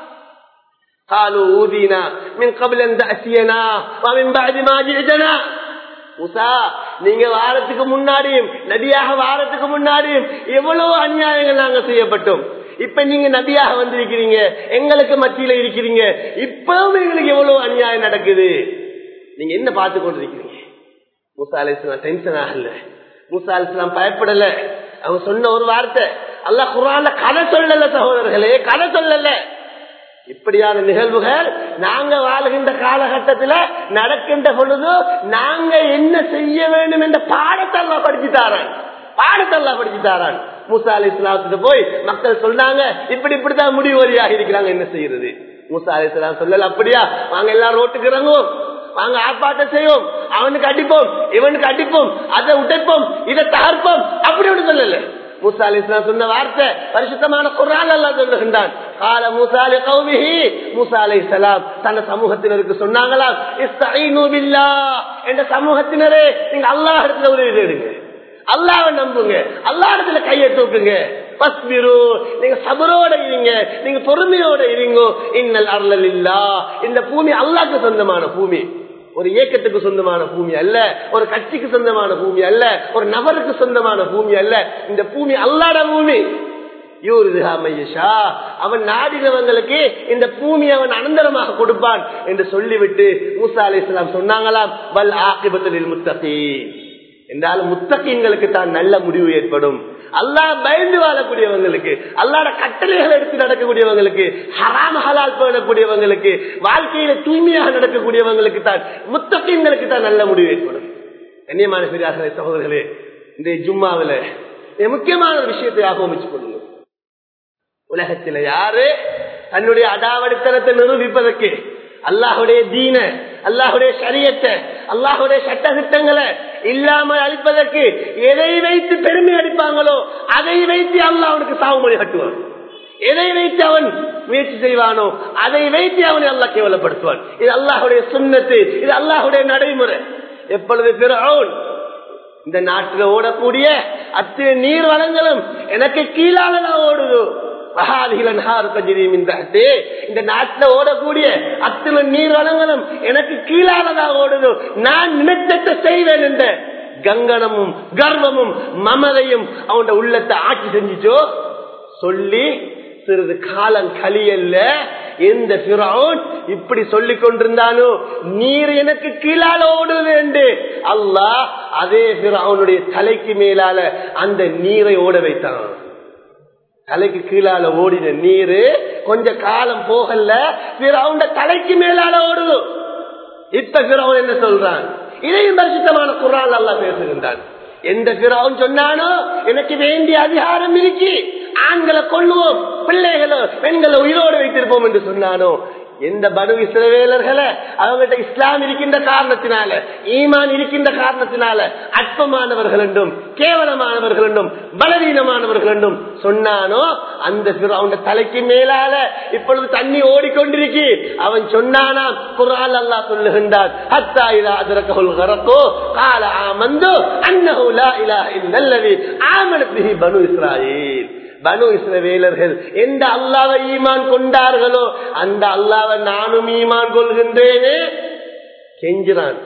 قالوا أوذينا من قبل أن تأتينا ومن بعد ما جئتنا முசா நீங்க வாரத்துக்கு முன்னாடியும் நபியாக வாரத்துக்கு முன்னாடியும் எவ்வளவு அநியாயங்கள் நாங்க செய்யப்பட்டோம் இப்ப நீங்க நபியாக வந்திருக்கிறீங்க எங்களுக்கு மத்தியில இருக்கிறீங்க இப்பவும் எங்களுக்கு எவ்வளவு அநியாயம் நடக்குது நீங்க என்ன பார்த்து கொண்டிருக்கிறீங்க முசா அலிஸ்லாம் டென்ஷன் ஆகல முசா அலிஸ்லாம் பயப்படல அவங்க சொன்ன ஒரு வார்த்தை அல்ல குரான்ல கதை சொல்லல சகோதரர்களே கதை சொல்லல இப்படியான நிகழ்வுகள் நாங்க வாழ்கின்ற காலகட்டத்தில் நடக்கின்ற பொழுது நாங்க என்ன செய்ய வேண்டும் என்ற பாடத்தை எல்லாம் படிச்சு தாரான் பாடத்தை எல்லாம் படிச்சு தாரான் மூசா அலி இஸ்லாத்துக்கு போய் மக்கள் சொன்னாங்க இப்படி இப்படித்தான் முடிவு வரியாக இருக்கிறாங்க என்ன செய்யறது மூசா அலி இஸ்லாம் சொல்லல அப்படியா வாங்க எல்லாம் ரோட்டுக்கு இறங்குவோம் வாங்க ஆர்ப்பாட்டம் செய்வோம் அவனுக்கு அடிப்போம் இவனுக்கு அடிப்போம் அதை உடைப்போம் இதை தகர்ப்போம் அப்படி ஒன்று சொல்லல மூசா அலி இஸ்லாம் சொன்ன வார்த்தை பரிசுத்தமான குரான் அல்லா சொல்லுகின்றான் கால மூசா அலி கௌமிஹி மூசா அலி இஸ்லாம் தன்னை சமூகத்தினருக்கு சொன்னாங்களாம் இஸ்தஈனு பில்லாஹ் என்ற சமூகத்தினரே நீங்க அல்லாஹ் இடத்துல உதவி தேடுங்க அல்லாவை நம்புங்க அல்லா இடத்துல கையை தூக்குங்க பஸ்பிரு நீங்க சபரோட இருங்க நீங்க பொறுமையோட இருங்க இன்னல் அருளல் இல்லா இந்த பூமி அல்லாக்கு சொந்தமான பூமி ஒரு இயக்கத்துக்கு சொந்தமான பூமி அல்ல ஒரு கட்சிக்கு சொந்தமான பூமி அல்ல ஒரு நபருக்கு சொந்தமான பூமி அல்ல இந்த பூமி அல்லாட பூமி அவன் நாடினவங்களுக்கு இந்த பூமி அவன் அனந்தரமாக கொடுப்பான் என்று சொல்லிவிட்டு மூசா அலி இஸ்லாம் சொன்னாங்களாம் வல் ஆக்கிபத்தில் முத்தகி என்றாலும் முத்தகீன்களுக்கு தான் நல்ல முடிவு ஏற்படும் அல்லாஹ் பயந்து வாழக்கூடியவங்களுக்கு அல்லாட கட்டளைகள் எடுத்து நடக்கக்கூடியவங்களுக்கு ஹராம ஹலால் பண்ணக்கூடியவங்களுக்கு வாழ்க்கையில தூய்மையாக நடக்கக்கூடியவங்களுக்கு தான் முத்தகீன்களுக்கு தான் நல்ல முடிவு ஏற்படும் கண்ணியமான பெரியார்களே சகோதரர்களே இந்த ஜும்மாவில முக்கியமான ஒரு விஷயத்தை ஆகமிச்சு கொள்ளுங்க உலகத்தில் யாரு தன்னுடைய அடாவடித்தனத்தை நிரூபிப்பதற்கு அல்லாஹுடைய தீன அல்லாஹுடைய சரியத்தை அல்லாஹுடைய சட்ட திட்டங்களை இல்லாமல் அழிப்பதற்கு எதை வைத்து பெருமை அடிப்பாங்களோ அதை வைத்து அல்லாஹ் அவனுக்கு சாவுமொழி கட்டுவான் எதை வைத்து அவன் முயற்சி செய்வானோ அதை வைத்து அவனை அல்லாஹ் கேவலப்படுத்துவான் இது அல்லாஹுடைய சுண்ணத்து இது அல்லாஹுடைய நடைமுறை எப்பொழுது பிறவுன் இந்த நாட்டில் ஓடக்கூடிய அத்தனை நீர் வளங்களும் எனக்கு கீழாக ஓடுதோ இந்த நாட்டில் ஓடக்கூடிய அத்தனை நீர் வளங்களும் எனக்கு கீழானதா ஓடுதோ நான் நினைத்தத்தை செய்வேன் என்ற கங்கனமும் கர்வமும் மமதையும் அவன் உள்ளத்தை ஆட்சி செஞ்சிச்சோ சொல்லி சிறிது காலம் கலியல்ல எந்த பிறவுன் இப்படி சொல்லிக் கொண்டிருந்தானோ நீர் எனக்கு கீழால ஓடுது என்று அல்லாஹ் அதே பிறவுனுடைய தலைக்கு மேலால அந்த நீரை ஓட வைத்தான் தலைக்கு கீழால ஓடின நீரு கொஞ்ச காலம் போகல பிறவுண்ட தலைக்கு மேலால ஓடுது இப்ப பிறவன் என்ன சொல்றான் இதையும் பரிசுத்தமான குரான் அல்லா பேசுகின்றான் எந்த பிறவன் சொன்னானோ எனக்கு வேண்டிய அதிகாரம் இருக்கு ஆண்களை கொள்ளுவோம் பிள்ளைகளோ பெண்களை உயிரோடு வைத்திருப்போம் என்று சொன்னானோ எந்த பனு இஸ்ரவேலர்களை அவங்ககிட்ட இஸ்லாம் இருக்கின்ற காரணத்தினால ஈமான் இருக்கின்ற காரணத்தினால அற்பமானவர்கள் என்றும் கேவலமானவர்கள் என்றும் பலவீனமானவர்கள் என்றும் சொன்னானோ அந்த அவன் தலைக்கு மேலால இப்பொழுது தண்ணி ஓடிக்கொண்டிருக்கு அவன் சொன்னானா குரால் அல்லா சொல்லுகின்றான் ஹத்தா இதா அதரகஹுல் கரகோ கால ஆமந்து அன்னஹு லா இலாஹ இல்லல்லதி ஆமனத் பிஹி பனு இஸ்ராயீல் பனு இஸ்ரவேலர்கள் எந்த அல்லாவை ஈமான் கொண்டார்களோ அந்த அல்லாவை நானும் ஈமான் கொள்கின்றேனே கெஞ்சுறான்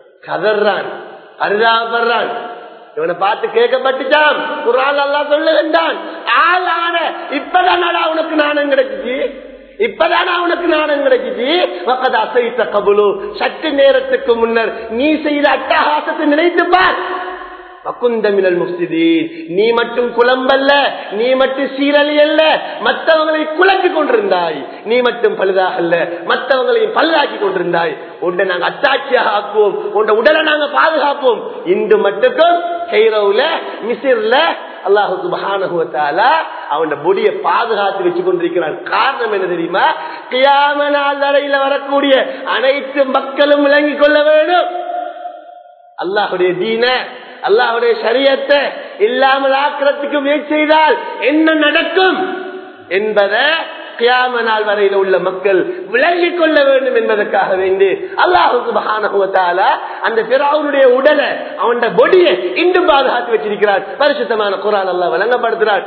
கதறான் பரிதாபப்படுறான் இவனை பார்த்து கேட்கப்பட்டுச்சான் குரான் அல்லா சொல்லுகின்றான் ஆளான இப்பதானடா உனக்கு நாணம் கிடைச்சிச்சு இப்பதானா உனக்கு நாணம் கிடைச்சிச்சு மக்கள் அசைத்த கபுலு சற்று நேரத்துக்கு முன்னர் நீ செய்த அட்டகாசத்தை நினைத்து பார் வக்குந்தமிழல் முஸ்திதீன் நீ மட்டும் குழம்பல்ல நீ மட்டும் சீரழி அல்ல மற்றவங்களை குழப்பி கொண்டிருந்தாய் நீ மட்டும் பழுதாகல்ல மற்றவங்களையும் பழுதாக்கி கொண்டிருந்தாய் உன்னை நாங்க அத்தாட்சியாக ஆக்குவோம் உன் உடலை நாங்க பாதுகாப்போம் இன்று மட்டுக்கும் கைரவுல மிசிர்ல அல்லாஹு சுபஹானுவத்தால அவன் பொடிய பாதுகாத்து வச்சு கொண்டிருக்கிறான் காரணம் என்ன தெரியுமா கியாம நாள் வரையில வரக்கூடிய அனைத்து மக்களும் விளங்கிக் கொள்ள வேண்டும் அல்லாஹுடைய தீன அல்லாஹுடைய சரியத்தை இல்லாமல் ஆக்கிறதுக்கு முயற்சி செய்தால் என்ன நடக்கும் என்பதை கியாம நாள் வரையில உள்ள மக்கள் விளங்கிக் கொள்ள வேண்டும் என்பதற்காக வேண்டி அல்லாஹு சுபஹானுவத்தால அந்த பிறாவுடைய உடலை அவன் பொடியை இன்றும் பாதுகாத்து வச்சிருக்கிறார் பரிசுத்தமான குரான் அல்லா வழங்கப்படுத்துறார்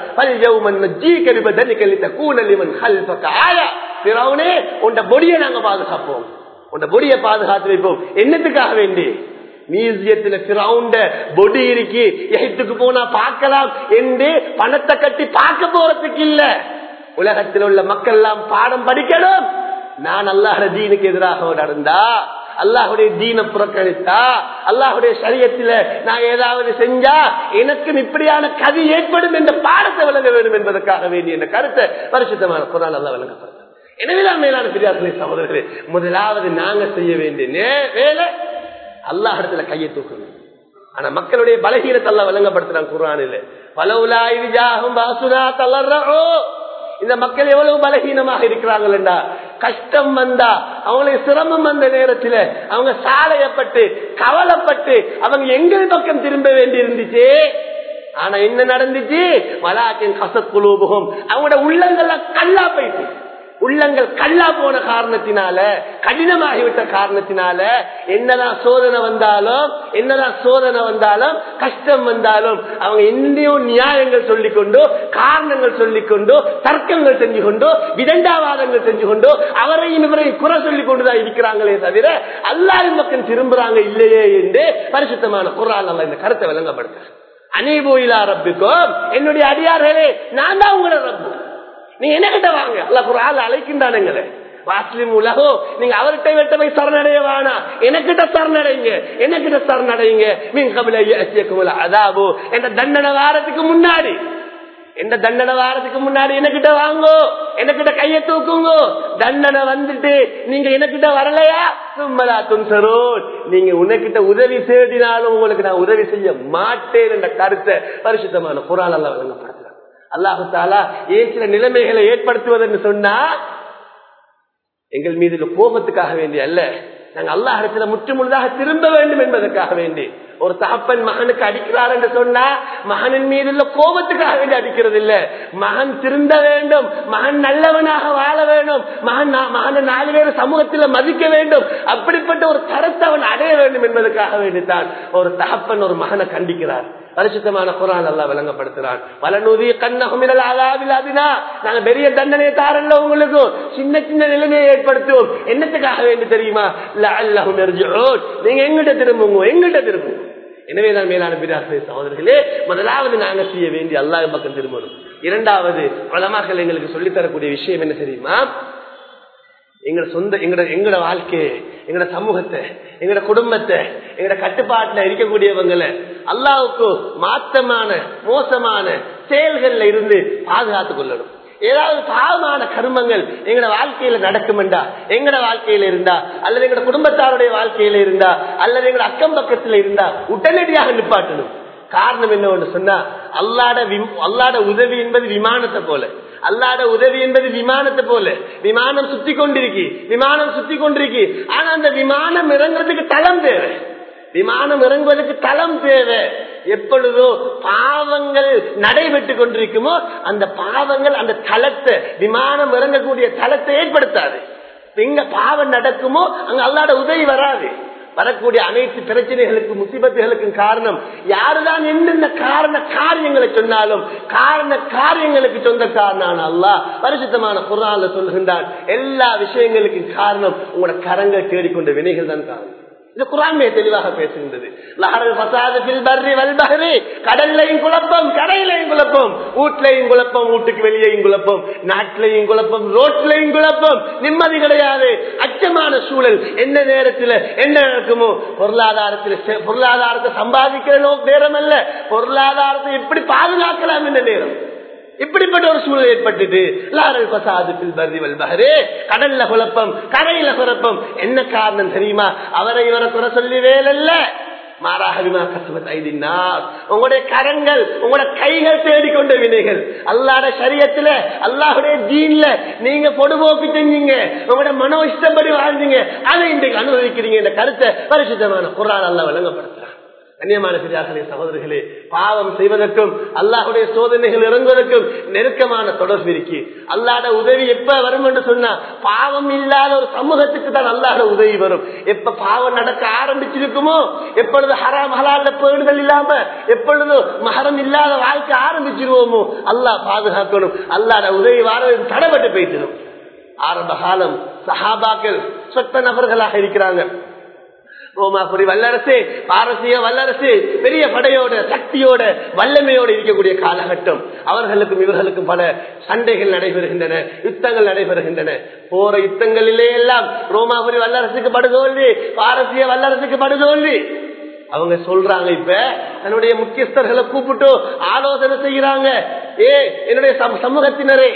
பிறவுனே உண்ட பொடியை நாங்க பாதுகாப்போம் உண்ட பொடியை பாதுகாத்து வைப்போம் என்னத்துக்காக வேண்டி மியூசியத்துல கிரவுண்ட பொடி இருக்கு எகிப்துக்கு போனா பார்க்கலாம் என்று பணத்தை கட்டி பார்க்க போறதுக்கு இல்ல உலகத்தில் உள்ள மக்கள் எல்லாம் பாடம் படிக்கணும் நான் அல்லாஹ் தீனுக்கு எதிராக நடந்தா அல்லாஹுடைய தீன புறக்கணித்தா அல்லாஹுடைய சரியத்துல நான் ஏதாவது செஞ்சா எனக்கும் இப்படியான கதி ஏற்படும் என்ற பாடத்தை விளங்க வேண்டும் என்பதற்காக வேண்டிய என்ற கருத்தை பரிசுத்தமான குரான் அல்லா விளங்கப்படுத்த எனவேதான் மேலான பெரியார்களே சகோதரர்களே முதலாவது நாங்க செய்ய வேண்டிய வேலை அல்லாஹ் இடத்துல கையை தூக்கணும் ஆனா மக்களுடைய பலகீனத்தை எல்லாம் விளங்கப்படுத்துறாங்க குரானில் பலவுலாய் ஜாகும் பாசுனா தளர்றோ இந்த மக்கள் எவ்வளவு பலகீனமாக இருக்கிறாங்களா கஷ்டம் வந்தா அவங்களுக்கு சிரமம் வந்த நேரத்துல அவங்க சாலையப்பட்டு கவலைப்பட்டு அவங்க எங்கள் பக்கம் திரும்ப வேண்டி இருந்துச்சு ஆனா என்ன நடந்துச்சு வலாக்கின் கசக்குலூபகம் அவங்களோட உள்ளங்கள்ல கல்லா போயிட்டு உள்ளங்கள் கல்லா போன காரணத்தினால கடினமாகிவிட்ட காரணத்தினால என்னதான் சோதனை வந்தாலும் என்னதான் சோதனை வந்தாலும் கஷ்டம் வந்தாலும் அவங்க என்னையும் நியாயங்கள் சொல்லிக்கொண்டு காரணங்கள் சொல்லிக்கொண்டு தர்க்கங்கள் செஞ்சு கொண்டு விதண்டாவாதங்கள் செஞ்சு கொண்டு அவரையும் இவரையும் குறை சொல்லிக் கொண்டுதான் இருக்கிறாங்களே தவிர அல்லாவின் மக்கள் திரும்புறாங்க இல்லையே என்று பரிசுத்தமான குரால் அல்ல இந்த கருத்தை விளங்கப்படுத்த அனீபோயிலா ரப்பிக்கும் என்னுடைய அடியார்களே நான் தான் உங்களோட ரப்பு நீங்க என்ன கிட்ட வாங்க அல்ல குரால் அழைக்கின்றானுங்களே வாஸ்லிம் உலகோ நீங்க அவர்கிட்ட விட்ட போய் சரணடைய வேணா எனக்கிட்ட சரணடைங்க எனக்கிட்ட சரணடைங்க மீன் கபில அதாபோ என்ற தண்டனை வாரத்துக்கு முன்னாடி எந்த தண்டனை வாரத்துக்கு முன்னாடி எனக்கிட்ட வாங்கோ எனக்கிட்ட கைய தூக்குங்கோ தண்டனை வந்துட்டு நீங்க எனக்கிட்ட வரலையா சும்மலா துன்சரோன் நீங்க உனக்கிட்ட உதவி தேடினாலும் உங்களுக்கு நான் உதவி செய்ய மாட்டேன் என்ற கருத்தை பரிசுத்தமான குரால் எல்லாம் வழங்கப்படுத்துறேன் அல்லாஹு தாலா ஏன் சில நிலைமைகளை ஏற்படுத்துவதுன்னு சொன்னா எங்கள் மீது கோபத்துக்காக வேண்டிய அல்ல நாங்கள் அல்லாஹ் இடத்துல முற்றுமுழுதாக திரும்ப வேண்டும் என்பதற்காக வேண்டி ஒரு தகப்பன் மகனுக்கு அடிக்கிறார் என்று சொன்னா மகனின் மீது உள்ள கோபத்துக்காக வேண்டி அடிக்கிறது இல்ல மகன் திருந்த வேண்டும் மகன் நல்லவனாக வாழ வேண்டும் மகன் மகனை நாலு பேர் சமூகத்தில் மதிக்க வேண்டும் அப்படிப்பட்ட ஒரு தரத்தை அவன் அடைய வேண்டும் என்பதற்காக வேண்டித்தான் ஒரு தகப்பன் ஒரு மகனை கண்டிக்கிறார் பரிசுத்தமான குரான் அல்லா விளங்கப்படுத்துறான் பலநூதி கண்ணகுமிரல் ஆகாவில்லாதினா நாங்க பெரிய தண்டனை தாரல்ல உங்களுக்கு சின்ன சின்ன நிலைமையை ஏற்படுத்துவோம் என்னத்துக்காக வேண்டி தெரியுமா அல்லஹும் நீங்க எங்கிட்ட திரும்புங்க எங்கிட்ட திரும்புங்க எனவே தான் மேலான பிராசை சகோதரர்களே முதலாவது நாங்க செய்ய வேண்டிய அல்லாஹ் பக்கம் திரும்பணும் இரண்டாவது பலமாக்கள் எங்களுக்கு சொல்லித்தரக்கூடிய விஷயம் என்ன தெரியுமா எங்கட சொந்த எங்கட எங்கட வாழ்க்கையை எங்கட சமூகத்தை எங்கட குடும்பத்தை எங்கட கட்டுப்பாட்டுல இருக்கக்கூடியவங்களை அல்லாவுக்கு மாற்றமான மோசமான செயல்கள்ல இருந்து பாதுகாத்துக் கொள்ளணும் ஏதாவது பாவமான கர்மங்கள் எங்கட வாழ்க்கையில நடக்குமெண்டா எங்கட வாழ்க்கையில இருந்தா அல்லது எங்கட குடும்பத்தாருடைய வாழ்க்கையில இருந்தா அல்லது எங்கட அக்கம் பக்கத்துல இருந்தா உடனடியாக நிப்பாட்டணும் காரணம் என்ன ஒன்று சொன்னா அல்லாட அல்லாட உதவி என்பது விமானத்தை போல அல்லாட உதவி என்பது விமானத்தை போல விமானம் சுத்தி கொண்டிருக்கு விமானம் சுத்தி கொண்டிருக்கு ஆனா அந்த விமானம் இறங்குறதுக்கு தளம் தேவை விமானம் இறங்குவதற்கு தளம் தேவை எப்பொழுதோ பாவங்கள் நடைபெற்று கொண்டிருக்குமோ அந்த பாவங்கள் அந்த தளத்தை விமானம் இறங்கக்கூடிய தளத்தை ஏற்படுத்தாது எங்க பாவம் நடக்குமோ அங்க அல்லாட உதவி வராது வரக்கூடிய அனைத்து பிரச்சனைகளுக்கு முசிபத்துகளுக்கும் காரணம் யாருதான் என்னென்ன காரண காரியங்களை சொன்னாலும் காரண காரியங்களுக்கு சொந்த காரணம் அல்லா பரிசுத்தமான குரான்ல சொல்கின்றான் எல்லா விஷயங்களுக்கும் காரணம் உங்களோட கரங்கள் தேடிக்கொண்ட வினைகள் தான் காரணம் இது குரான்மே தெளிவாக பேசுகின்றது கடல்லையும் குழப்பம் கடையிலையும் குழப்பம் வீட்லையும் குழப்பம் வீட்டுக்கு வெளியேயும் குழப்பம் நாட்டிலையும் குழப்பம் ரோட்லையும் குழப்பம் நிம்மதி கிடையாது அச்சமான சூழல் எந்த நேரத்தில் என்ன நடக்குமோ பொருளாதாரத்தில் பொருளாதாரத்தை சம்பாதிக்கிற நேரம் அல்ல பொருளாதாரத்தை எப்படி பாதுகாக்கலாம் என்ற நேரம் இப்படிப்பட்ட ஒரு சூழல் ஏற்பட்டுட்டு கடல்ல குழப்பம் கரையில குழப்பம் என்ன காரணம் தெரியுமா அவரை இவரை குறை சொல்லி வேலல்ல உங்களுடைய கரங்கள் உங்களோட கைகள் தேடிக்கொண்ட வினைகள் அல்லாட சரியத்துல அல்லாஹுடைய ஜீன்ல நீங்க பொடுபோக்கு செஞ்சீங்க உங்களோட மனோ இஷ்டப்படி வாழ்ந்தீங்க அதை இன்றைக்கு அனுபவிக்கிறீங்க இந்த கருத்தை பரிசுத்தமான குரான் அல்ல வழங்கப்படுத்துறான் கண்ணியமான பெரியார்களே சகோதரர்களே பாவம் செய்வதற்கும் அல்லாஹுடைய சோதனைகள் இறங்குவதற்கும் நெருக்கமான தொடர்பு இருக்கு அல்லாட உதவி எப்ப வரும் என்று சொன்னா பாவம் இல்லாத ஒரு சமூகத்துக்கு தான் அல்லாட உதவி வரும் எப்ப பாவம் நடக்க ஆரம்பிச்சிருக்குமோ எப்பொழுது ஹராம் ஹலால பேடுதல் இல்லாம எப்பொழுது மகரம் இல்லாத வாழ்க்கை ஆரம்பிச்சிருவோமோ அல்லாஹ் பாதுகாக்கணும் அல்லாட உதவி வார தடைபட்டு போயிட்டணும் ஆரம்ப காலம் சஹாபாக்கள் சொத்த நபர்களாக இருக்கிறாங்க ரோமாபுரி வல்லரசு பாரசீக வல்லரசு பெரிய படையோட சக்தியோட வல்லமையோடு இருக்கக்கூடிய காலகட்டம் அவர்களுக்கும் இவர்களுக்கும் பல சண்டைகள் நடைபெறுகின்றன யுத்தங்கள் நடைபெறுகின்றன போற யுத்தங்களிலே எல்லாம் ரோமாபுரி வல்லரசுக்கு படுதோல்வி பாரசீக வல்லரசுக்கு படுதோல்வி அவங்க சொல்றாங்க இப்ப தன்னுடைய முக்கியஸ்தர்களை கூப்பிட்டு ஆலோசனை செய்யறாங்க ஏ என்னுடைய சமூகத்தினரே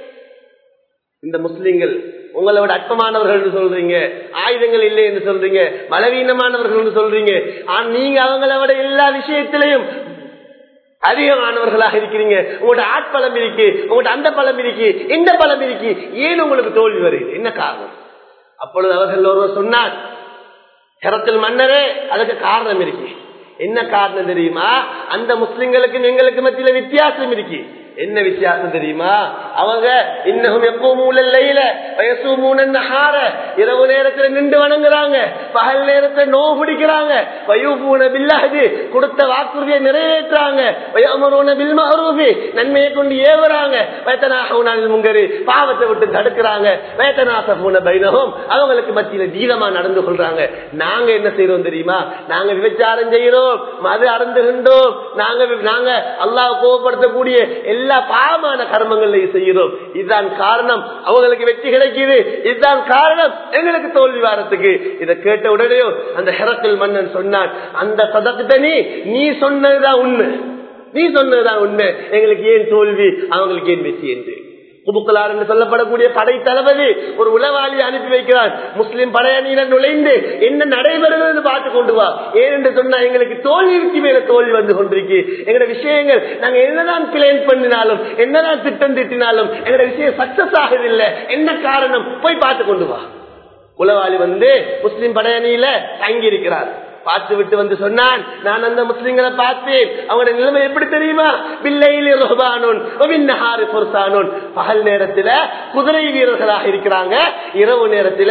இந்த முஸ்லிம்கள் உங்களை விட அற்பமானவர்கள் என்று சொல்றீங்க ஆயுதங்கள் இல்லை என்று சொல்றீங்க பலவீனமானவர்கள் என்று சொல்றீங்க ஆனா நீங்க அவங்கள விட எல்லா விஷயத்திலையும் அதிகமானவர்களாக இருக்கிறீங்க உங்களோட ஆட்பலம் இருக்கு உங்களோட அந்த பலம் இருக்கு இந்த பலம் இருக்கு ஏன் உங்களுக்கு தோல்வி வருது என்ன காரணம் அப்பொழுது அவர்கள் ஒருவர் சொன்னார் கரத்தில் மன்னரே அதுக்கு காரணம் இருக்கு என்ன காரணம் தெரியுமா அந்த முஸ்லிம்களுக்கும் எங்களுக்கு மத்தியில வித்தியாசம் இருக்கு என்ன வித்தியாசம் தெரியுமா அவங்க இன்னும் எப்பவும் வயசு மூணார இரவு நேரத்துல நின்று வணங்குறாங்க பகல் நேரத்துல நோவு பிடிக்கிறாங்க வயோபூன பில்லாது கொடுத்த வாக்குறுதியை நிறைவேற்றாங்க வயோமரோன பில்மரூபி நன்மையை கொண்டு ஏவுறாங்க வேத்தனாக முங்கரு பாவத்தை விட்டு தடுக்கிறாங்க வேத்தனாச பூன பைனகம் அவங்களுக்கு மத்தியில தீரமா நடந்து கொள்றாங்க நாங்க என்ன செய்யறோம் தெரியுமா நாங்க விபச்சாரம் செய்யறோம் மது அருந்துகின்றோம் நாங்க நாங்க அல்லாஹ் கோவப்படுத்தக்கூடிய எல்லா பாவமான கர்மங்களையும் செய்கிறோம் இதுதான் காரணம் அவங்களுக்கு வெற்றி கிடைக்குது இதுதான் காரணம் எங்களுக்கு தோல்வி வாரத்துக்கு இதை கேட்ட உடனே அந்த ஹெரத்தில் மன்னன் சொன்னான் அந்த சதத்தை நீ நீ சொன்னதுதான் உண்மை நீ சொன்னதுதான் உண்மை எங்களுக்கு ஏன் தோல்வி அவங்களுக்கு ஏன் வெற்றி என்று குபுக்கலார் என்று சொல்லப்படக்கூடிய படை தளபதி ஒரு உளவாளி அனுப்பி வைக்கிறார் முஸ்லிம் படையணியினர் நுழைந்து என்ன நடைபெறுகிறது பார்த்து கொண்டு வா ஏனென்று சொன்னா எங்களுக்கு தோல்விக்கு மேல தோல்வி வந்து கொண்டிருக்கு எங்களோட விஷயங்கள் நாங்க என்னதான் பிளான் பண்ணினாலும் என்னதான் திட்டம் திட்டினாலும் எங்களோட விஷயம் சக்சஸ் ஆகுதில்லை என்ன காரணம் போய் பார்த்து கொண்டு வா உளவாளி வந்து முஸ்லிம் படையணியில தங்கி இருக்கிறார் பார்த்து விட்டு வந்து சொன்னான் நான் அந்த முஸ்லிம்களை பார்த்தேன் அவங்களோட நிலைமை எப்படி தெரியுமா பில்லையிலே ரொஹபானோன் பொருசானோன் பகல் நேரத்துல குதிரை வீரர்களாக இருக்கிறாங்க இரவு நேரத்துல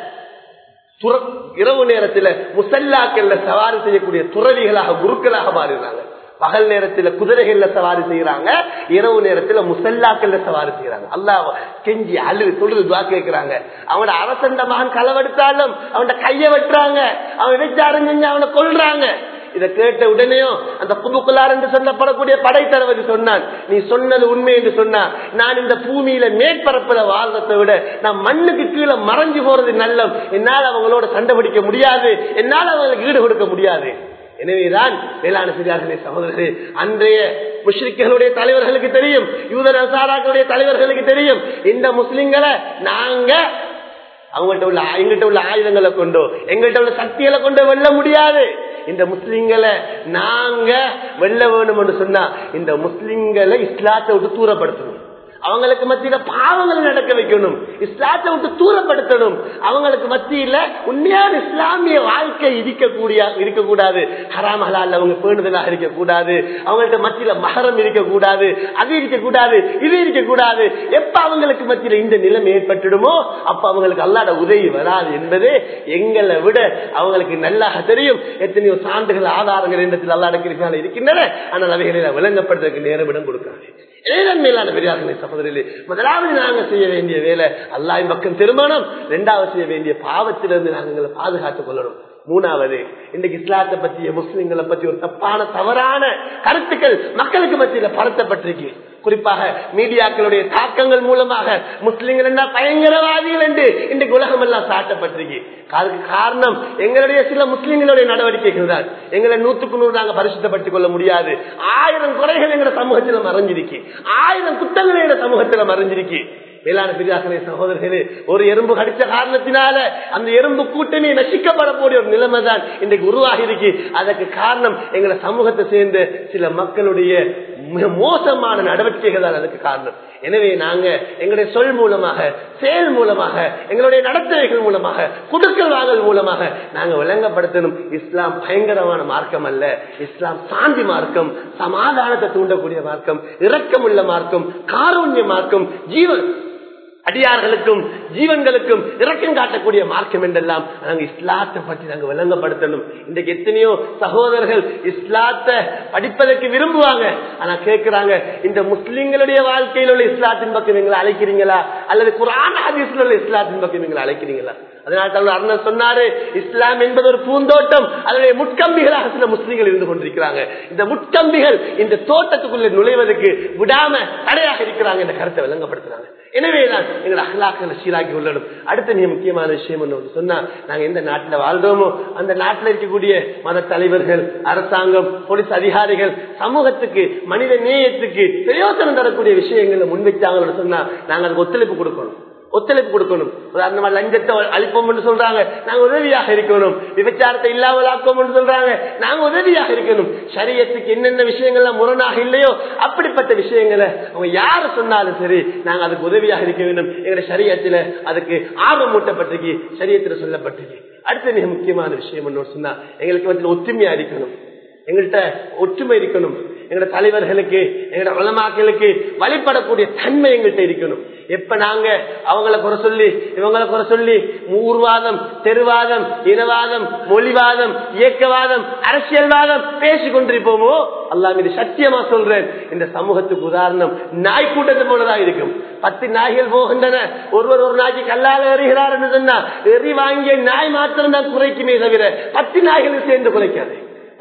துற- இரவு நேரத்துல முசல்லாக்கள்ல சவாரி செய்யக்கூடிய துறவிகளாக குருக்களாக மாறினாங்க பகல் நேரத்துல குதிரைகள்ல சவாரி செய்யறாங்க இரவு நேரத்துல முசல்லாக்கள்ல சவாரி செய்யறாங்க அல்லாஹ் கெஞ்சி அழு தொழுது துவா கேட்கிறாங்க அவனோட அரசண்ட மகன் களவெடுத்தாலும் அவனோட கைய வெட்டுறாங்க அவன் விபச்சாரம் செஞ்சு அவனை கொல்றாங்க இதை கேட்ட உடனேயும் அந்த புதுக்குள்ளார் என்று சொல்லப்படக்கூடிய படைத்தளபதி சொன்னான் நீ சொன்னது உண்மை என்று சொன்னா நான் இந்த பூமியில மேற்பரப்புல வாழ்றதை விட நான் மண்ணுக்கு கீழே மறைஞ்சு போறது நல்லம் என்னால் அவங்களோட சண்டை பிடிக்க முடியாது என்னால் அவங்களுக்கு ஈடு கொடுக்க முடியாது எனவேதான் வேளாண் சிறியார்களே சகோதரர்களே அன்றைய முஷ்ரிக்களுடைய தலைவர்களுக்கு தெரியும் யூதர் அசாராக்களுடைய தலைவர்களுக்கு தெரியும் இந்த முஸ்லிம்களை நாங்க அவங்கள்ட்ட உள்ள எங்கிட்ட உள்ள ஆயுதங்களை கொண்டோ எங்கள்கிட்ட உள்ள சக்திகளை கொண்டோ வெல்ல முடியாது இந்த முஸ்லிம்களை நாங்க வெல்ல வேணும் என்று சொன்னா இந்த முஸ்லிம்களை இஸ்லாத்தை விட்டு தூரப்படுத்தணும் அவங்களுக்கு மத்தியில பாவங்களை நடக்க வைக்கணும் இஸ்லாத்தை விட்டு தூரப்படுத்தணும் அவங்களுக்கு மத்தியில உண்மையான இஸ்லாமிய வாழ்க்கை இருக்கக்கூடிய இருக்கக்கூடாது ஹராம் ஹலால் அவங்க பேணுதலாக இருக்கக்கூடாது அவங்கள்ட்ட மத்தியில மகரம் இருக்கக்கூடாது அது இருக்கக்கூடாது இது இருக்கக்கூடாது எப்ப அவங்களுக்கு மத்தியில இந்த நிலைமை ஏற்பட்டுடுமோ அப்ப அவங்களுக்கு அல்லாட உதவி வராது என்பது எங்களை விட அவங்களுக்கு நல்லாக தெரியும் எத்தனையோ சான்றுகள் ஆதாரங்கள் இடத்தில் அல்லாட கிருஷ்ணால இருக்கின்றன ஆனால் அவைகளை விளங்கப்படுறதுக்கு நேரம் இடம் கொடுக்காது ஏதன் மேலான பெரியார்களே சகோதரிலே முதலாவது நாங்க செய்ய வேண்டிய வேலை அல்லாஹ் பக்கம் திருமணம் இரண்டாவது செய்ய வேண்டிய பாவத்திலிருந்து நாங்கள் எங்களை பாதுகாத்துக் கொள்ளணும் மூணாவது இன்றைக்கு இஸ்லாத்தை பற்றிய முஸ்லிம்களை பற்றி ஒரு தப்பான தவறான கருத்துக்கள் மக்களுக்கு மத்தியில பரத்தப்பட்டிருக்கு குறிப்பாக மீடியாக்களுடைய தாக்கங்கள் மூலமாக முஸ்லிம்கள் என்ன பயங்கரவாதிகள் என்று இன்றைக்கு உலகம் எல்லாம் சாட்டப்பட்டிருக்கு அதுக்கு காரணம் எங்களுடைய சில முஸ்லிம்களுடைய நடவடிக்கைகள் தான் எங்களை நூத்துக்கு நூறு நாங்க பரிசுத்தப்படுத்திக் கொள்ள முடியாது ஆயிரம் குறைகள் எங்க சமூகத்தில் மறைஞ்சிருக்கு ஆயிரம் குற்றங்கள் எங்க சமூகத்தில் மறைஞ்சிருக்கு மேலான பெரியார்களே சகோதரர்களே ஒரு எறும்பு கடிச்ச காரணத்தினால அந்த எறும்பு கூட்டமே நசிக்கப்படக்கூடிய ஒரு நிலைமை தான் இன்றைக்கு உருவாகி இருக்கு அதற்கு காரணம் எங்களை சமூகத்தை சேர்ந்த சில மக்களுடைய மிக மோசமான நடவடிக்கைகள் தான் அதுக்கு காரணம் எனவே நாங்க எங்களுடைய சொல் மூலமாக செயல் மூலமாக எங்களுடைய நடத்தைகள் மூலமாக குடுக்கல் வாங்கல் மூலமாக நாங்க விளங்கப்படுத்தணும் இஸ்லாம் பயங்கரமான மார்க்கம் அல்ல இஸ்லாம் சாந்தி மார்க்கம் சமாதானத்தை தூண்டக்கூடிய மார்க்கம் இரக்கமுள்ள மார்க்கம் காரூண்ய மார்க்கம் ஜீவன் அடியார்களுக்கும் ஜீவன்களுக்கும் இறக்கம் காட்டக்கூடிய மார்க்கம் என்றெல்லாம் நாங்க இஸ்லாத்தை பற்றி நாங்க விளங்கப்படுத்தணும் இன்றைக்கு எத்தனையோ சகோதரர்கள் இஸ்லாத்தை படிப்பதற்கு விரும்புவாங்க ஆனா கேட்கிறாங்க இந்த முஸ்லிம்களுடைய வாழ்க்கையில் உள்ள இஸ்லாத்தின் பக்கம் எங்களை அழைக்கிறீங்களா அல்லது குரான் ஹதீஸ்ல உள்ள இஸ்லாத்தின் பக்கம் எங்களை அழைக்கிறீங்களா அதனால் அண்ணன் சொன்னாரு இஸ்லாம் என்பது ஒரு பூந்தோட்டம் அதனுடைய முட்கம்பிகளாக சில முஸ்லிம்கள் இருந்து கொண்டிருக்கிறாங்க இந்த முட்கம்பிகள் இந்த தோட்டத்துக்குள்ள நுழைவதற்கு விடாம தடையாக இருக்கிறாங்க என்ற கருத்தை விளங்கப்படுத்துறாங்க எனவேதான் எங்கள் அகலாக்களை சீராக்கி கொள்ளணும் அடுத்த மிக முக்கியமான விஷயம் ஒன்று சொன்னா நாங்க எந்த நாட்டுல வாழ்றோமோ அந்த நாட்டில் இருக்கக்கூடிய மத தலைவர்கள் அரசாங்கம் போலீஸ் அதிகாரிகள் சமூகத்துக்கு மனித நேயத்துக்கு பிரயோசனம் தரக்கூடிய விஷயங்களை முன்வைச்சாங்கன்னு சொன்னா நாங்க அதுக்கு ஒத்துழைப்பு கொடுக்கணும் ஒத்துழைப்பு கொடுக்கணும் உதாரணமா லஞ்சத்தை அழிப்போம் என்று சொல்றாங்க நாங்க உதவியாக இருக்கணும் விபச்சாரத்தை இல்லாமல் ஆக்கும் என்று சொல்றாங்க நாங்க உதவியாக இருக்கணும் சரியத்துக்கு என்னென்ன விஷயங்கள்லாம் முரணாக இல்லையோ அப்படிப்பட்ட விஷயங்களை அவங்க யாரு சொன்னாலும் சரி நாங்க அதுக்கு உதவியாக இருக்க வேண்டும் எங்களுடைய சரியத்துல அதுக்கு ஆர்வம் மூட்டப்பட்டிருக்கு சரியத்துல சொல்லப்பட்டிருக்கு அடுத்த மிக முக்கியமான விஷயம் என்ன சொன்னா எங்களுக்கு வந்து ஒற்றுமையா இருக்கணும் எங்கள்கிட்ட ஒற்றுமை இருக்கணும் எங்களோட தலைவர்களுக்கு எங்களோட வளமாக்களுக்கு வழிபடக்கூடிய தன்மை எங்கள்கிட்ட இருக்கணும் எப்ப நாங்க அவங்கள குறை சொல்லி இவங்களை குறை சொல்லி ஊர்வாதம் தெருவாதம் இனவாதம் மொழிவாதம் இயக்கவாதம் அரசியல்வாதம் பேசிக் கொண்டிருப்போமோ அல்லாம் இது சத்தியமா சொல்றேன் இந்த சமூகத்துக்கு உதாரணம் நாய் கூட்டத்தை போலதான் இருக்கும் பத்து நாய்கள் போகின்றன ஒருவர் ஒரு நாய்க்கு கல்லால் எறிகிறார் என்று சொன்னா எறி வாங்கிய நாய் மாத்திரம் தான் குறைக்குமே தவிர பத்து நாய்கள் சேர்ந்து குறைக்காது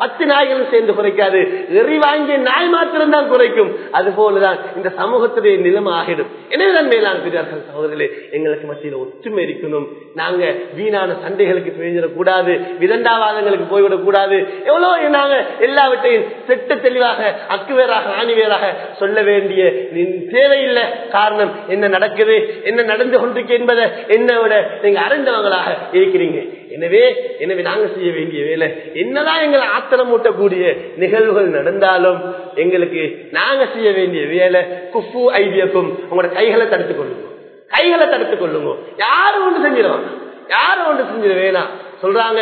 பத்து நாய்களும் சேர்ந்து குறைக்காது எறி வாங்கிய நாய் மாத்திரம் தான் குறைக்கும் அது போலதான் இந்த சமூகத்துடைய நிலைமை ஆகிடும் எனவேதான் மேலான பெரியார்கள் சகோதரர்களே எங்களுக்கு மத்தியில் ஒற்றுமை இருக்கணும் நாங்க வீணான சண்டைகளுக்கு பிரிஞ்சிடக்கூடாது விதண்டாவாதங்களுக்கு போய்விடக் கூடாது எவ்வளவு நாங்க எல்லாவற்றையும் திட்ட தெளிவாக அக்கு வேறாக ஆணி வேறாக சொல்ல வேண்டிய தேவையில்லை காரணம் என்ன நடக்குது என்ன நடந்து கொண்டிருக்கு என்பதை என்ன விட நீங்க அறிந்தவங்களாக இருக்கிறீங்க எனவே எனவே நாங்க செய்ய வேண்டிய வேலை என்னதான் எங்களை ஆத்திரம் ஊட்டக்கூடிய நிகழ்வுகள் நடந்தாலும் எங்களுக்கு நாங்க செய்ய வேண்டிய வேலை குஃபு ஐடியக்கும் உங்களோட கைகளை தடுத்துக் கொள்ளுங்க கைகளை தடுத்துக் கொள்ளுங்க யாரும் ஒன்று செஞ்சிருவாங்க யாரும் ஒன்று செஞ்சிட வேணாம் சொல்றாங்க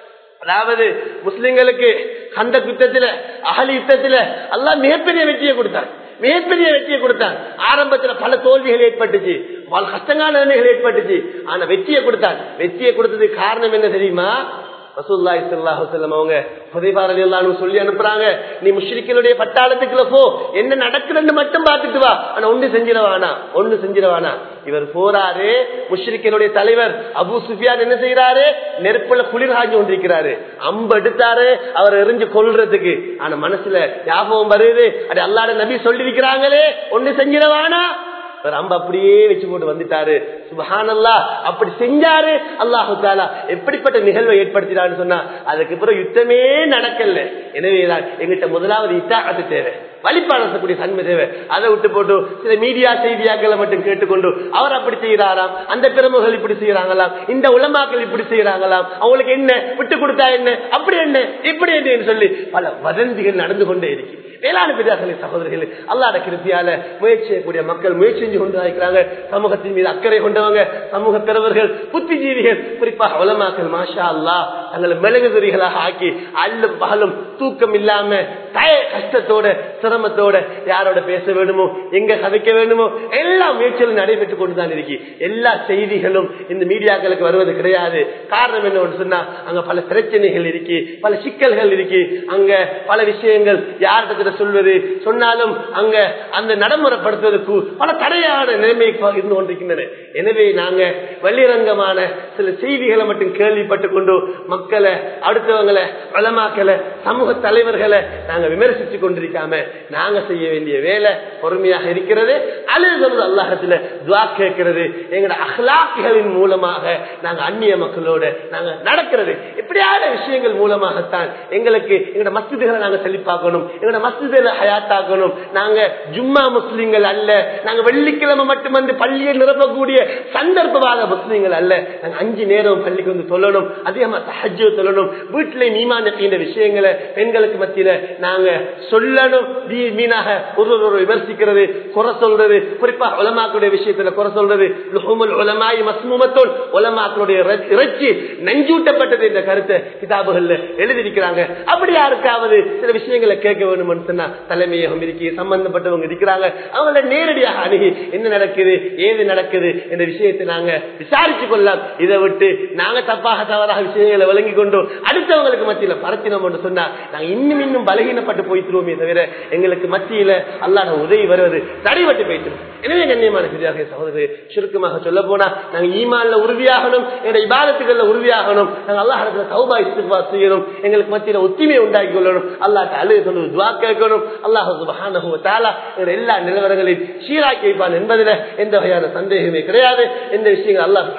அதாவது முஸ்லிம்களுக்கு அந்த யுத்தத்துல அகலி யுத்தத்துல எல்லாம் மிகப்பெரிய வெற்றியை கொடுத்தார் மிகப்பெரிய வெற்றியை கொடுத்தான் ஆரம்பத்துல பல தோல்விகள் ஏற்பட்டுச்சு பல கஷ்டமான நிலைமைகள் ஏற்பட்டுச்சு ஆனா வெற்றியை கொடுத்தான் வெற்றியை கொடுத்ததுக்கு காரணம் என்ன தெரியுமா ரசூல்லாய் சல்லாஹு செல்லம் அவங்க புதைபார் அலி அல்லான்னு சொல்லி அனுப்புறாங்க நீ முஷ்ரிக்களுடைய பட்டாளத்துக்குள்ள போ என்ன நடக்குதுன்னு மட்டும் பார்த்துட்டு வா ஆனா ஒண்ணு செஞ்சிடவானா ஒண்ணு செஞ்சிடவானா இவர் போறாரு முஷ்ரிக்கனுடைய தலைவர் அபு சுஃபியான் என்ன செய்யறாரு நெருப்புல குளிர் காஞ்சி கொண்டிருக்கிறாரு அம்பு எடுத்தாரு அவர் எரிஞ்சு கொள்றதுக்கு ஆனா மனசுல ஞாபகம் வருது அது அல்லாட நபி சொல்லிருக்கிறாங்களே ஒண்ணு செஞ்சிடவானா அம்ப அப்படியே வச்சு போட்டு வந்துட்டாரு சுபஹானல்லா அப்படி செஞ்சாரு அல்லாஹு தாலா எப்படிப்பட்ட நிகழ்வை ஏற்படுத்தினான்னு சொன்னா அதுக்கு பிறகு யுத்தமே நடக்கல எனவேதான் எங்கிட்ட முதலாவது இத்தாகத்து தேவை வழிபாடக்கூடிய தன்மை தேவை அதை விட்டு போட்டு சில மீடியா செய்தியாக்களை மட்டும் கேட்டுக்கொண்டு அவர் அப்படி செய்யறாராம் அந்த பெருமகள் இப்படி செய்யறாங்களாம் இந்த உலமாக்கள் இப்படி செய்யறாங்களாம் அவங்களுக்கு என்ன விட்டு கொடுத்தா என்ன அப்படி என்ன இப்படி என்ன சொல்லி பல வதந்திகள் நடந்து கொண்டே இருக்கு வேளாண் பிதாக்களை சகோதரர்கள் அல்லாட கிருத்தியால முயற்சி செய்யக்கூடிய மக்கள் முயற்சி செஞ்சு கொண்டு இருக்கிறாங்க சமூகத்தின் மீது அக்கறை கொண்டவங்க சமூக பிறவர்கள் புத்திஜீவிகள் குறிப்பாக உலமாக்கள் மாஷா அல்லா தங்களை மெழுகுதிரிகளாக ஆக்கி அல்லும் பகலும் தூக்கம் இல்லாம தய கஷ்டத்தோட சிரமத்தோட யாரோட பேச வேணுமோ எங்க கதைக்க வேணுமோ எல்லா முயற்சிகளும் நடைபெற்றுக் கொண்டுதான் இருக்கு எல்லா செய்திகளும் இந்த மீடியாக்களுக்கு வருவது கிடையாது காரணம் என்ன சொன்னா அங்க பல பிரச்சனைகள் இருக்கு பல சிக்கல்கள் இருக்கு அங்க பல விஷயங்கள் யார்கிட்ட சொல்வது சொன்னாலும் அங்க அந்த நடைமுறைப்படுத்துவதற்கு பல தடையான நிலைமை இருந்து கொண்டிருக்கின்றன எனவே நாங்க வெளிரங்கமான சில செய்திகளை மட்டும் கேள்விப்பட்டு கொண்டு மக்களை அடுத்தவங்களை வளமாக்கலை சமூக தலைவர்களை நாங்க விமர்சிச்சு கொண்டிருக்காம நாங்க செய்ய வேண்டிய வேலை பொறுமையாக இருக்கிறது அழுகிறது அல்லாஹத்துல துவா கேட்கிறது எங்களோட அஹ்லாக்குகளின் மூலமாக நாங்க அந்நிய மக்களோட நாங்க நடக்கிறது இப்படியான விஷயங்கள் மூலமாகத்தான் எங்களுக்கு எங்களோட மசிதிகளை நாங்க செழிப்பாக்கணும் எங்களோட மசிதிகளை ஹயாத்தாக்கணும் நாங்க ஜும்மா முஸ்லிம்கள் அல்ல நாங்க வெள்ளிக்கிழமை மட்டும் வந்து பள்ளியை நிரப்பக்கூடிய சந்தர்ப்பவாத முஸ்லிம்கள் அல்ல நாங்க அஞ்சு நேரம் பள்ளிக்கு வந்து சொல்லணும் அதிகமா சஹஜ சொல்லணும் வீட்டுல மீமான விஷயங்களை பெண்களுக்கு மத்தியில நாங்க சொல்லணும் மீனாக ஒரு ஒரு விமர்சிக்கிறது குறை சொல்றது குறிப்பா உலமாக்களுடைய விஷயத்துல குறை சொல்றது உலமாய் மஸ்முமத்தோல் உலமாக்களுடைய இறைச்சி நஞ்சூட்டப்பட்டது என்ற கருத்தை கிதாபுகள்ல எழுதியிருக்கிறாங்க அப்படி யாருக்காவது சில விஷயங்களை கேட்க வேணும்னு சொன்னா தலைமையகம் இருக்கு சம்பந்தப்பட்டவங்க இருக்கிறாங்க அவங்கள நேரடியாக அணுகி என்ன நடக்குது ஏது நடக்குது என்ற விஷயத்தை நாங்க விசாரிச்சு கொள்ளலாம் இதை விட்டு நாங்க தப்பாக தவறாக விஷயங்களை வழங்கி கொண்டு அடுத்தவங்களுக்கு மத்தியில பரத்தினோம் என்று சொன்னா நாங்க இன்னும் இன்னும் பலகீனப்பட்டு போய்த்துருவோமே தவிர எங்களுக்கு மத்தியில அல்லாத உதவி வருவது தடைபட்டு போயிட்டு எனவே கண்ணியமான பெரியாக சகோதரர் சுருக்கமாக சொல்ல போனா நாங்க ஈமான்ல உறுதியாகணும் எங்க இபாதத்துகள்ல உறுதியாகணும் நாங்க அல்லாஹ் சௌபா இஸ்திஃபா செய்யணும் எங்களுக்கு மத்தியில ஒத்துமையை உண்டாக்கி கொள்ளணும் அல்லாஹ் அழுது சொல்லுவது துவா கேட்கணும் அல்லாஹ் சுபஹானஹு வ தஆலா எங்க எல்லா நிலவரங்களையும் சீராக்கி வைப்பான் என்பதில் எந்த வகையான சந்தேகமே கிடையாது இந்த விஷயங்கள் அல்லாஹ்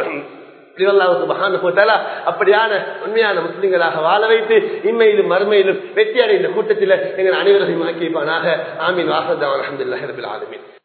அப்படியான உண்மையான முஸ்லிம்களாக வாழ வைத்து இம்மையிலும் மறுமையிலும் வெற்றி அடைந்த கூட்டத்தில் எங்கள் அனைவரையும் ஆக்கிப்பானாக ஆமீன் வாசதான் அஹமதுல்லாஹிரபில் ஆலமின்